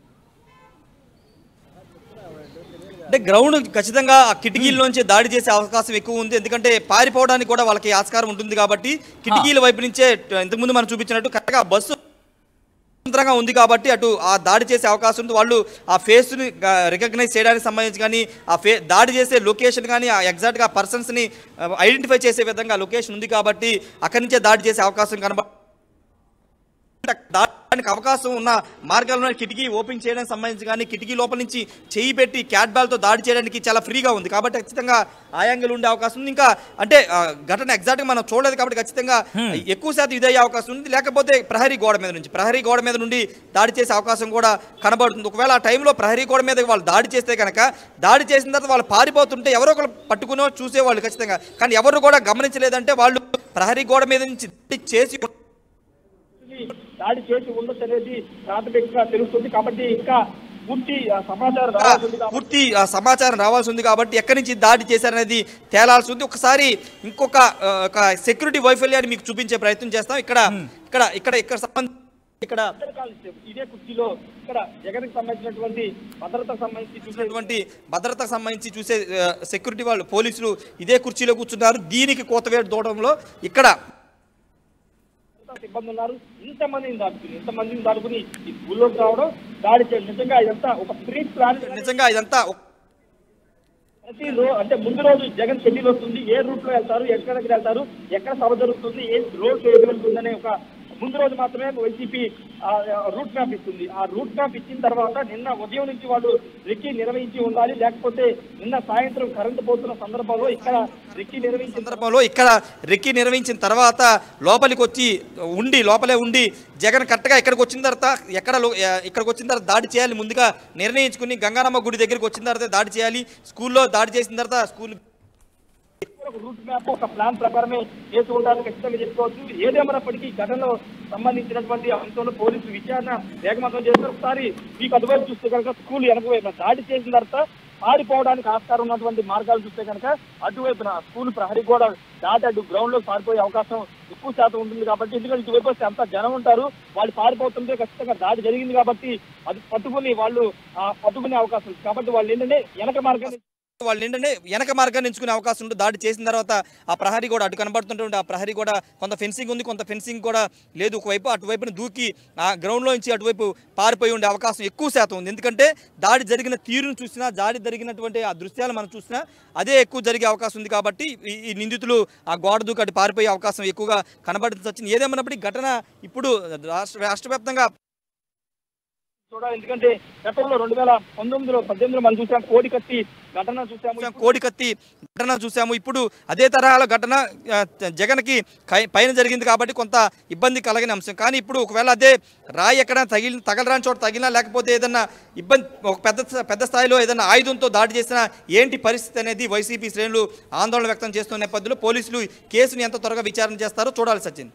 అంటే గ్రౌండ్ ఖచ్చితంగా ఆ కిటికీల్లోంచి దాడి చేసే అవకాశం ఎక్కువ ఉంది ఎందుకంటే పారిపోవడానికి కూడా వాళ్ళకి ఆస్కారం ఉంటుంది కాబట్టి కిటికీల వైపు నుంచే ఇంతకుముందు మనం చూపించినట్టు కరెక్ట్గా బస్సు స్వతంత్రంగా ఉంది కాబట్టి అటు ఆ దాడి చేసే అవకాశం ఉంది వాళ్ళు ఆ ఫేస్ని రికగ్నైజ్ చేయడానికి సంబంధించి కానీ ఆ ఫే దాడి చేసే లొకేషన్ కానీ ఆ ఎగ్జాక్ట్గా ఆ పర్సన్స్ని ఐడెంటిఫై చేసే విధంగా లొకేషన్ ఉంది కాబట్టి అక్కడి నుంచే దాడి చేసే అవకాశం కనబ దానికి అవకాశం ఉన్న మార్గాల్లో కిటికీ ఓపెన్ చేయడానికి సంబంధించి కానీ కిటికీ లోపల నుంచి చేయి పెట్టి క్యాట్ బాల్తో దాడి చేయడానికి చాలా ఫ్రీగా ఉంది కాబట్టి ఖచ్చితంగా ఆ యాంగిల్ ఉండే అవకాశం ఉంది ఇంకా అంటే ఆ, ఘటన ఎగ్జాక్ట్గా మనం చూడలేదు కాబట్టి ఖచ్చితంగా ఎక్కువ శాతం ఇదే అవకాశం ఉంది లేకపోతే ప్రహరీ గోడ మీద నుంచి ప్రహరీ గోడ మీద నుండి దాడి చేసే అవకాశం కూడా కనబడుతుంది ఒకవేళ ఆ టైంలో ప్రహరీ గోడ మీద వాళ్ళు దాడి చేస్తే కనుక దాడి చేసిన తర్వాత వాళ్ళు పారిపోతుంటే ఎవరో ఒకరు పట్టుకునో చూసేవాళ్ళు ఖచ్చితంగా కానీ ఎవరు కూడా గమనించలేదంటే వాళ్ళు ప్రహరీ గోడ మీద నుంచి దాడి చేసి దాడి చేసి ఉండొచ్చు అనేది ప్రాథమికంగా తెలుస్తుంది కాబట్టి ఇంకా పూర్తి ఆ, సమాచారం రావాల్సి ఉంది కాబట్టి పూర్తి ఆ, సమాచారం రావాల్సి ఉంది కాబట్టి ఎక్కడి నుంచి దాడి చేశారనేది తేలాల్సి ఉంది ఒకసారి ఇంకొక ఆ, ఒక సెక్యూరిటీ వైఫల్యాన్ని మీకు చూపించే ప్రయత్నం చేస్తాం ఇక్కడ ఇక్కడ ఇక్కడ ఇక్కడ సంబంధ ఇక్కడ ఇదే కుర్చీలో ఇక్కడ జగన్ కి సంబంధించినటువంటి భద్రతకు సంబంధించి చూసే చూసినటువంటి భద్రతకు సంబంధించి చూసే ఆ, సెక్యూరిటీ వాళ్ళు పోలీసులు ఇదే కుర్చీలో కూర్చున్నారు దీనికి కోతవేటు దూడంలో ఇక్కడ భద్రతా సిబ్బంది ఉన్నారు ఇంతమందిని దాటుకుని ఇంతమందిని దాటుకుని ఈ స్కూల్లోకి రావడం దాడి చేయడం నిజంగా ఇదంతా ఒక ప్రీ ప్లాన్ నిజంగా ఇదంతా ఒక- ప్రతి రో- అంటే ముందు రోజు జగన్ షెడ్యూల్ వస్తుంది ఏ రూట్ లో వెళ్తారు ఎక్కడికి వెళ్తారు ఎక్కడ సభ జరుగుతుంది ఏ రోడ్ ఏది వెళ్తుందనే ఒక ముందు రోజు మాత్రమే వైసీపీ రూట్ మ్యాప్ ఇస్తుంది ఆ రూట్ మ్యాప్ ఇచ్చిన తర్వాత నిన్న ఉదయం నుంచి వాళ్ళు రెక్కి నిర్వహించి ఉండాలి లేకపోతే నిన్న సాయంత్రం కరెంటు పోతున్న సందర్భంలో ఇక్కడ రెక్కి నిర్వహించిన సందర్భంలో ఇక్కడ రెక్కి నిర్వహించిన తర్వాత లోపలికి వచ్చి ఉండి లోపలే ఉండి జగన్ కరెక్ట్గా ఇక్కడికి వచ్చిన తర్వాత ఎక్కడ లో- ఎ- ఇక్కడికి వచ్చిన తర్వాత దాడి చేయాలి ముందుగా నిర్ణయించుకుని గంగానమ్మ గుడి దగ్గరికి వచ్చిన తర్వాత దాడి చేయాలి స్కూల్లో దాడి చేసిన తర్వాత స్కూల్ ఒక రూట్ మ్యాప్ ఒక ప్లాన్ ప్రకారమే చేసి ఉండాలని ఖచ్చితంగా చెప్పుకోవచ్చు ఏదేమైనప్పటికీ ఈ ఘటనలో సంబంధించినటువంటి అంశంలో పోలీసులు విచారణ వేగవంతం చేస్తారు ఒకసారి మీకు అటువైపు చూస్తే కనుక స్కూల్ వెనక వైపున దాడి చేసిన తర్వాత పారిపోవడానికి ఆస్కారం ఉన్నటువంటి మార్గాలు చూస్తే కనుక అటువైపున స్కూల్ ప్రహరీ కూడా దాటి అటు గ్రౌండ్ లో పారిపోయే అవకాశం ఎక్కువ శాతం ఉంటుంది కాబట్టి ఎందుకంటే ఇటువైపు వస్తే అంత జనం ఉంటారు వాళ్ళు పారిపోతుంటే ఖచ్చితంగా దాడి జరిగింది కాబట్టి అది పట్టుకుని వాళ్ళు ఆ, పట్టుకునే అవకాశం ఉంది కాబట్టి వాళ్ళు ఏంటంటే వెనక మార్గాన్ని వాళ్ళు ఏంటంటే వెనక మార్గాన్ని ఎంచుకునే అవకాశం ఉంటుంది దాడి చేసిన తర్వాత ఆ ప్రహరీ కూడా అటు కనబడుతుంటుంది ఆ ప్రహరీ కూడా కొంత ఫెన్సింగ్ ఉంది కొంత ఫెన్సింగ్ కూడా లేదు ఒకవైపు అటువైపున దూకి ఆ గ్రౌండ్లో నుంచి అటువైపు పారిపోయి ఉండే అవకాశం ఎక్కువ శాతం ఉంది ఎందుకంటే దాడి జరిగిన తీరును చూసినా దాడి జరిగినటువంటి ఆ దృశ్యాలు మనం చూసినా అదే ఎక్కువ జరిగే అవకాశం ఉంది కాబట్టి ఈ ఈ నిందితులు ఆ గోడ దూకి అటు పారిపోయే అవకాశం ఎక్కువగా కనబడుతుంది వచ్చింది ఏదేమన్నప్పటికీ ఘటన ఇప్పుడు రాష్ట్ర రాష్ట్ర వ్యాప్తంగా చూడాలి ఎందుకంటే గతంలో రెండు వేల పంతొమ్మిదిలో పద్దెనిమిదిలో మనం చూసాం కోడి కత్తి ఘటన చూసాము చూసాం, కోడి కత్తి ఘటన చూసాము ఇప్పుడు అదే తరహాలో ఘటన ఆ, జగన్కి కై- పైన జరిగింది కాబట్టి కొంత ఇబ్బంది కలిగిన అంశం కానీ ఇప్పుడు ఒకవేళ అదే రాయి ఎక్కడ తగిలి తగలరాని చోట తగిలినా లేకపోతే ఏదన్నా ఇబ్బంది ఒక పెద్ద పెద్ద స్థాయిలో ఏదైనా ఆయుధంతో దాడి చేసినా ఏంటి పరిస్థితి అనేది వైసీపీ శ్రేణులు ఆందోళన వ్యక్తం చేస్తున్న నేపథ్యంలో పోలీసులు కేసుని ఎంత త్వరగా విచారణ చేస్తారో చూడాలి Sachin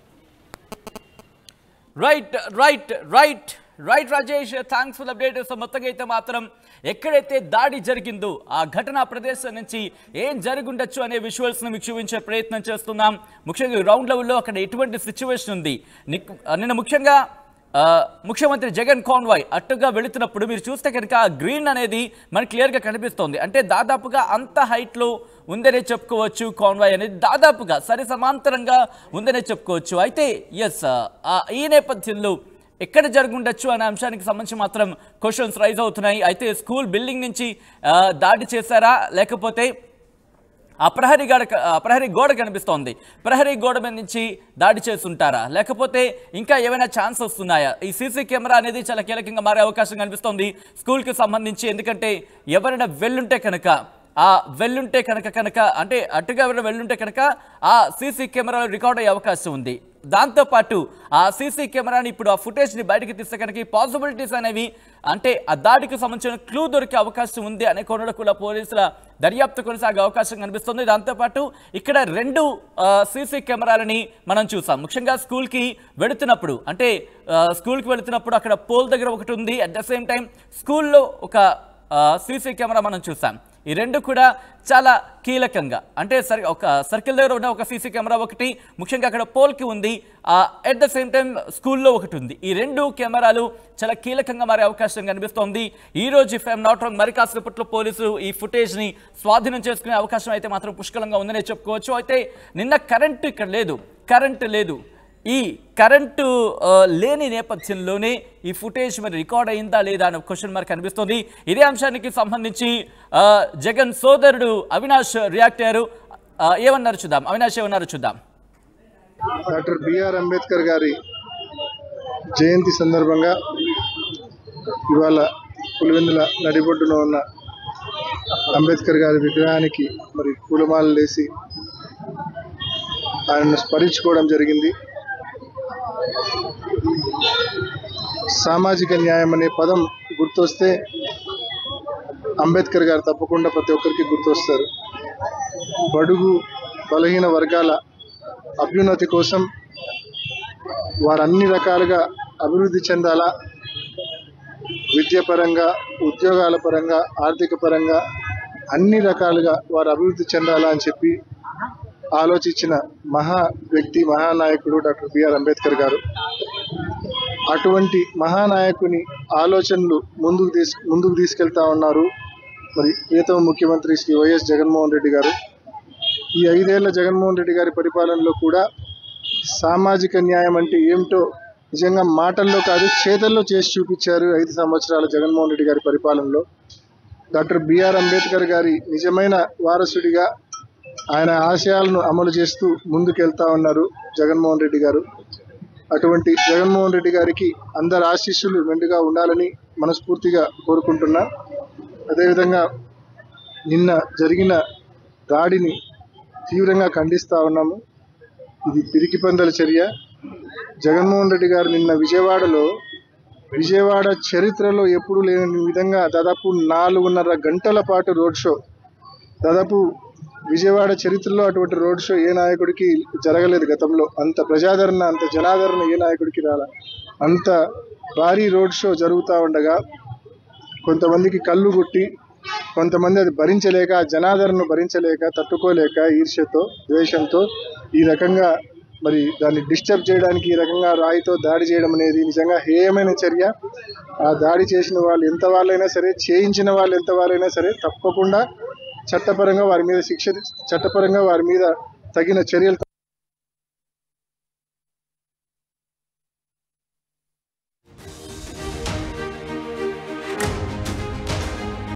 right right right right Rajesh thanks for update so మొత్తంగా అయితే మాత్రం ఎక్కడైతే దాడి జరిగిందో ఆ ఘటనా ప్రదేశం నుంచి ఏం జరుగుండొచ్చు అనే విజువల్స్ ను మీకు చూపించే ప్రయత్నం చేస్తున్నాం ముఖ్యంగా రౌండ్ లెవెల్లో అక్కడ ఎటువంటి సిచ్యువేషన్ ఉంది నిక్- నిన్న ముఖ్యంగా ఆ, ముఖ్యమంత్రి జగన్ కాన్వాయ్ అట్టుగా వెళుతున్నప్పుడు మీరు చూస్తే కనుక ఆ గ్రీన్ అనేది మనకి క్లియర్గా కనిపిస్తోంది అంటే దాదాపుగా అంత హైట్లో ఉందనే చెప్పుకోవచ్చు కాన్వాయ్ అనేది దాదాపుగా సరి సమాంతరంగా ఉందనే చెప్పుకోవచ్చు అయితే ఎస్ ఈ నేపథ్యంలో ఎక్కడ జరుగుండొచ్చు అనే అంశానికి సంబంధించి మాత్రం క్వశ్చన్స్ రైజ్ అవుతున్నాయి అయితే స్కూల్ బిల్డింగ్ నుంచి ఆ, దాడి చేశారా లేకపోతే ఆ ప్రహరీ గోడ ఆ ప్రహరీ గోడ కనిపిస్తోంది ప్రహరీ గోడ మీద నుంచి దాడి చేస్తుంటారా లేకపోతే ఇంకా ఏమైనా ఛాన్స్ వస్తున్నాయా ఈ సీసీ కెమెరా అనేది చాలా కీలకంగా మారే అవకాశం కనిపిస్తోంది స్కూల్కి సంబంధించి ఎందుకంటే ఎవరైనా వెళ్ళుంటే కనుక ఆ వెళ్ళుంటే కనుక కనుక అంటే అటుగా ఎవరైనా వెళ్ళుంటే కనుక ఆ సీసీ కెమెరాలో రికార్డ్ అయ్యే అవకాశం ఉంది దాంతోపాటు ఆ సీసీ కెమెరాని ఇప్పుడు ఆ ఫుటేజ్ని బయటకు తీస్తే కనుక ఈ పాసిబిలిటీస్ అనేవి అంటే ఆ దాడికి సంబంధించిన క్లూ దొరికే అవకాశం ఉంది అనే కోణంలో కూడా పోలీసుల దర్యాప్తు కొనసాగే అవకాశం కనిపిస్తుంది దాంతోపాటు ఇక్కడ రెండు సీసీ కెమెరాలని మనం చూసాం ముఖ్యంగా స్కూల్కి వెళుతున్నప్పుడు అంటే ఆ, స్కూల్కి వెళుతున్నప్పుడు అక్కడ పోల్ దగ్గర ఒకటి ఉంది అట్ ద సేమ్ టైం స్కూల్లో ఒక సీసీ కెమెరా మనం చూసాం ఈ రెండు కూడా చాలా కీలకంగా అంటే సర్ ఒక సర్కిల్ దగ్గర ఉన్న ఒక సీసీ కెమెరా ఒకటి ముఖ్యంగా అక్కడ పోల్కి ఉంది అట్ ద సేమ్ టైం స్కూల్లో ఒకటి ఉంది ఈ రెండు కెమెరాలు చాలా కీలకంగా మారే అవకాశం కనిపిస్తోంది ఈ రోజు ఇఫ్ ఐఎమ్ నాట్ రాంగ్ మరి కాసేపట్లో పోలీసులు ఈ ఫుటేజ్ని స్వాధీనం చేసుకునే అవకాశం అయితే మాత్రం పుష్కలంగా ఉందనే చెప్పుకోవచ్చు అయితే నిన్న కరెంటు ఇక్కడ లేదు కరెంటు లేదు ఈ కరెంటు ఆ, లేని నేపథ్యంలోనే ఈ ఫుటేజ్ మరి రికార్డ్ అయిందా లేదా అనే క్వశ్చన్ మార్క్ కనిపిస్తుంది ఇదే అంశానికి సంబంధించి ఆ, జగన్ సోదరుడు అవినాష్ రియాక్ట్ అయ్యారు ఆ, ఏమన్నారు చూద్దాం అవినాష్ ఏమన్నారు చూద్దాం డాక్టర్ బిఆర్ అంబేద్కర్ గారి జయంతి సందర్భంగా ఇవాళ పులివెందుల నడిబొడ్డున ఉన్న అంబేద్కర్ గారి విగ్రహానికి మరి పూలమాలలు వేసి ఆయనను స్మరించుకోవడం జరిగింది సామాజిక న్యాయం అనే పదం గుర్తొస్తే అంబేద్కర్ గారు తప్పకుండా ప్రతి ఒక్కరికి గుర్తొస్తారు బడుగు బలహీన వర్గాల అభ్యున్నతి కోసం వారు అన్ని రకాలుగా అభివృద్ధి చెందాలా విద్యాపరంగా ఉద్యోగాల పరంగా ఆర్థిక పరంగా అన్ని రకాలుగా వారు అభివృద్ధి చెందాలా అని చెప్పి ఆలోచించిన మహా వ్యక్తి మహానాయకుడు డాక్టర్ బిఆర్ అంబేద్కర్ గారు అటువంటి మహానాయకుని ఆలోచనలు ముందుకు తీసు ముందుకు తీసుకెళ్తా ఉన్నారు మరి ప్రియతమ ముఖ్యమంత్రి శ్రీ వైఎస్ జగన్మోహన్ రెడ్డి గారు ఈ ఐదేళ్ల జగన్మోహన్ రెడ్డి గారి పరిపాలనలో కూడా సామాజిక న్యాయం అంటే ఏమిటో నిజంగా మాటల్లో కాదు చేతల్లో చేసి చూపించారు ఐదు సంవత్సరాల జగన్మోహన్ రెడ్డి గారి పరిపాలనలో డాక్టర్ బిఆర్ అంబేద్కర్ గారి నిజమైన వారసుడిగా ఆయన ఆశయాలను అమలు చేస్తూ ముందుకెళ్తా ఉన్నారు జగన్మోహన్ రెడ్డి గారు అటువంటి జగన్మోహన్ రెడ్డి గారికి అందరి ఆశీస్సులు మెండుగా ఉండాలని మనస్ఫూర్తిగా కోరుకుంటున్నా అదేవిధంగా నిన్న జరిగిన దాడిని తీవ్రంగా ఖండిస్తా ఉన్నాము ఇది పిరికి పందల చర్య జగన్మోహన్ రెడ్డి గారు నిన్న విజయవాడలో విజయవాడ చరిత్రలో ఎప్పుడూ లేని విధంగా దాదాపు నాలుగున్నర గంటల పాటు రోడ్ షో దాదాపు విజయవాడ చరిత్రలో అటువంటి రోడ్ షో ఏ నాయకుడికి జరగలేదు గతంలో అంత ప్రజాదరణ అంత జనాదరణ ఏ నాయకుడికి రాల అంత భారీ రోడ్ షో జరుగుతూ ఉండగా కొంతమందికి కళ్ళు కొట్టి కొంతమంది అది భరించలేక ఆ జనాదరణను భరించలేక తట్టుకోలేక ఈర్ష్యతో ద్వేషంతో ఈ రకంగా మరి దాన్ని డిస్టర్బ్ చేయడానికి ఈ రకంగా రాయితో దాడి చేయడం అనేది నిజంగా హేయమైన చర్య ఆ దాడి చేసిన వాళ్ళు ఎంత వాళ్ళైనా సరే చేయించిన వాళ్ళు ఎంత వాళ్ళైనా సరే తప్పకుండా చట్టపరంగా వారి మీద శిక్ష చట్టపరంగా వారి మీద తగిన చర్యలు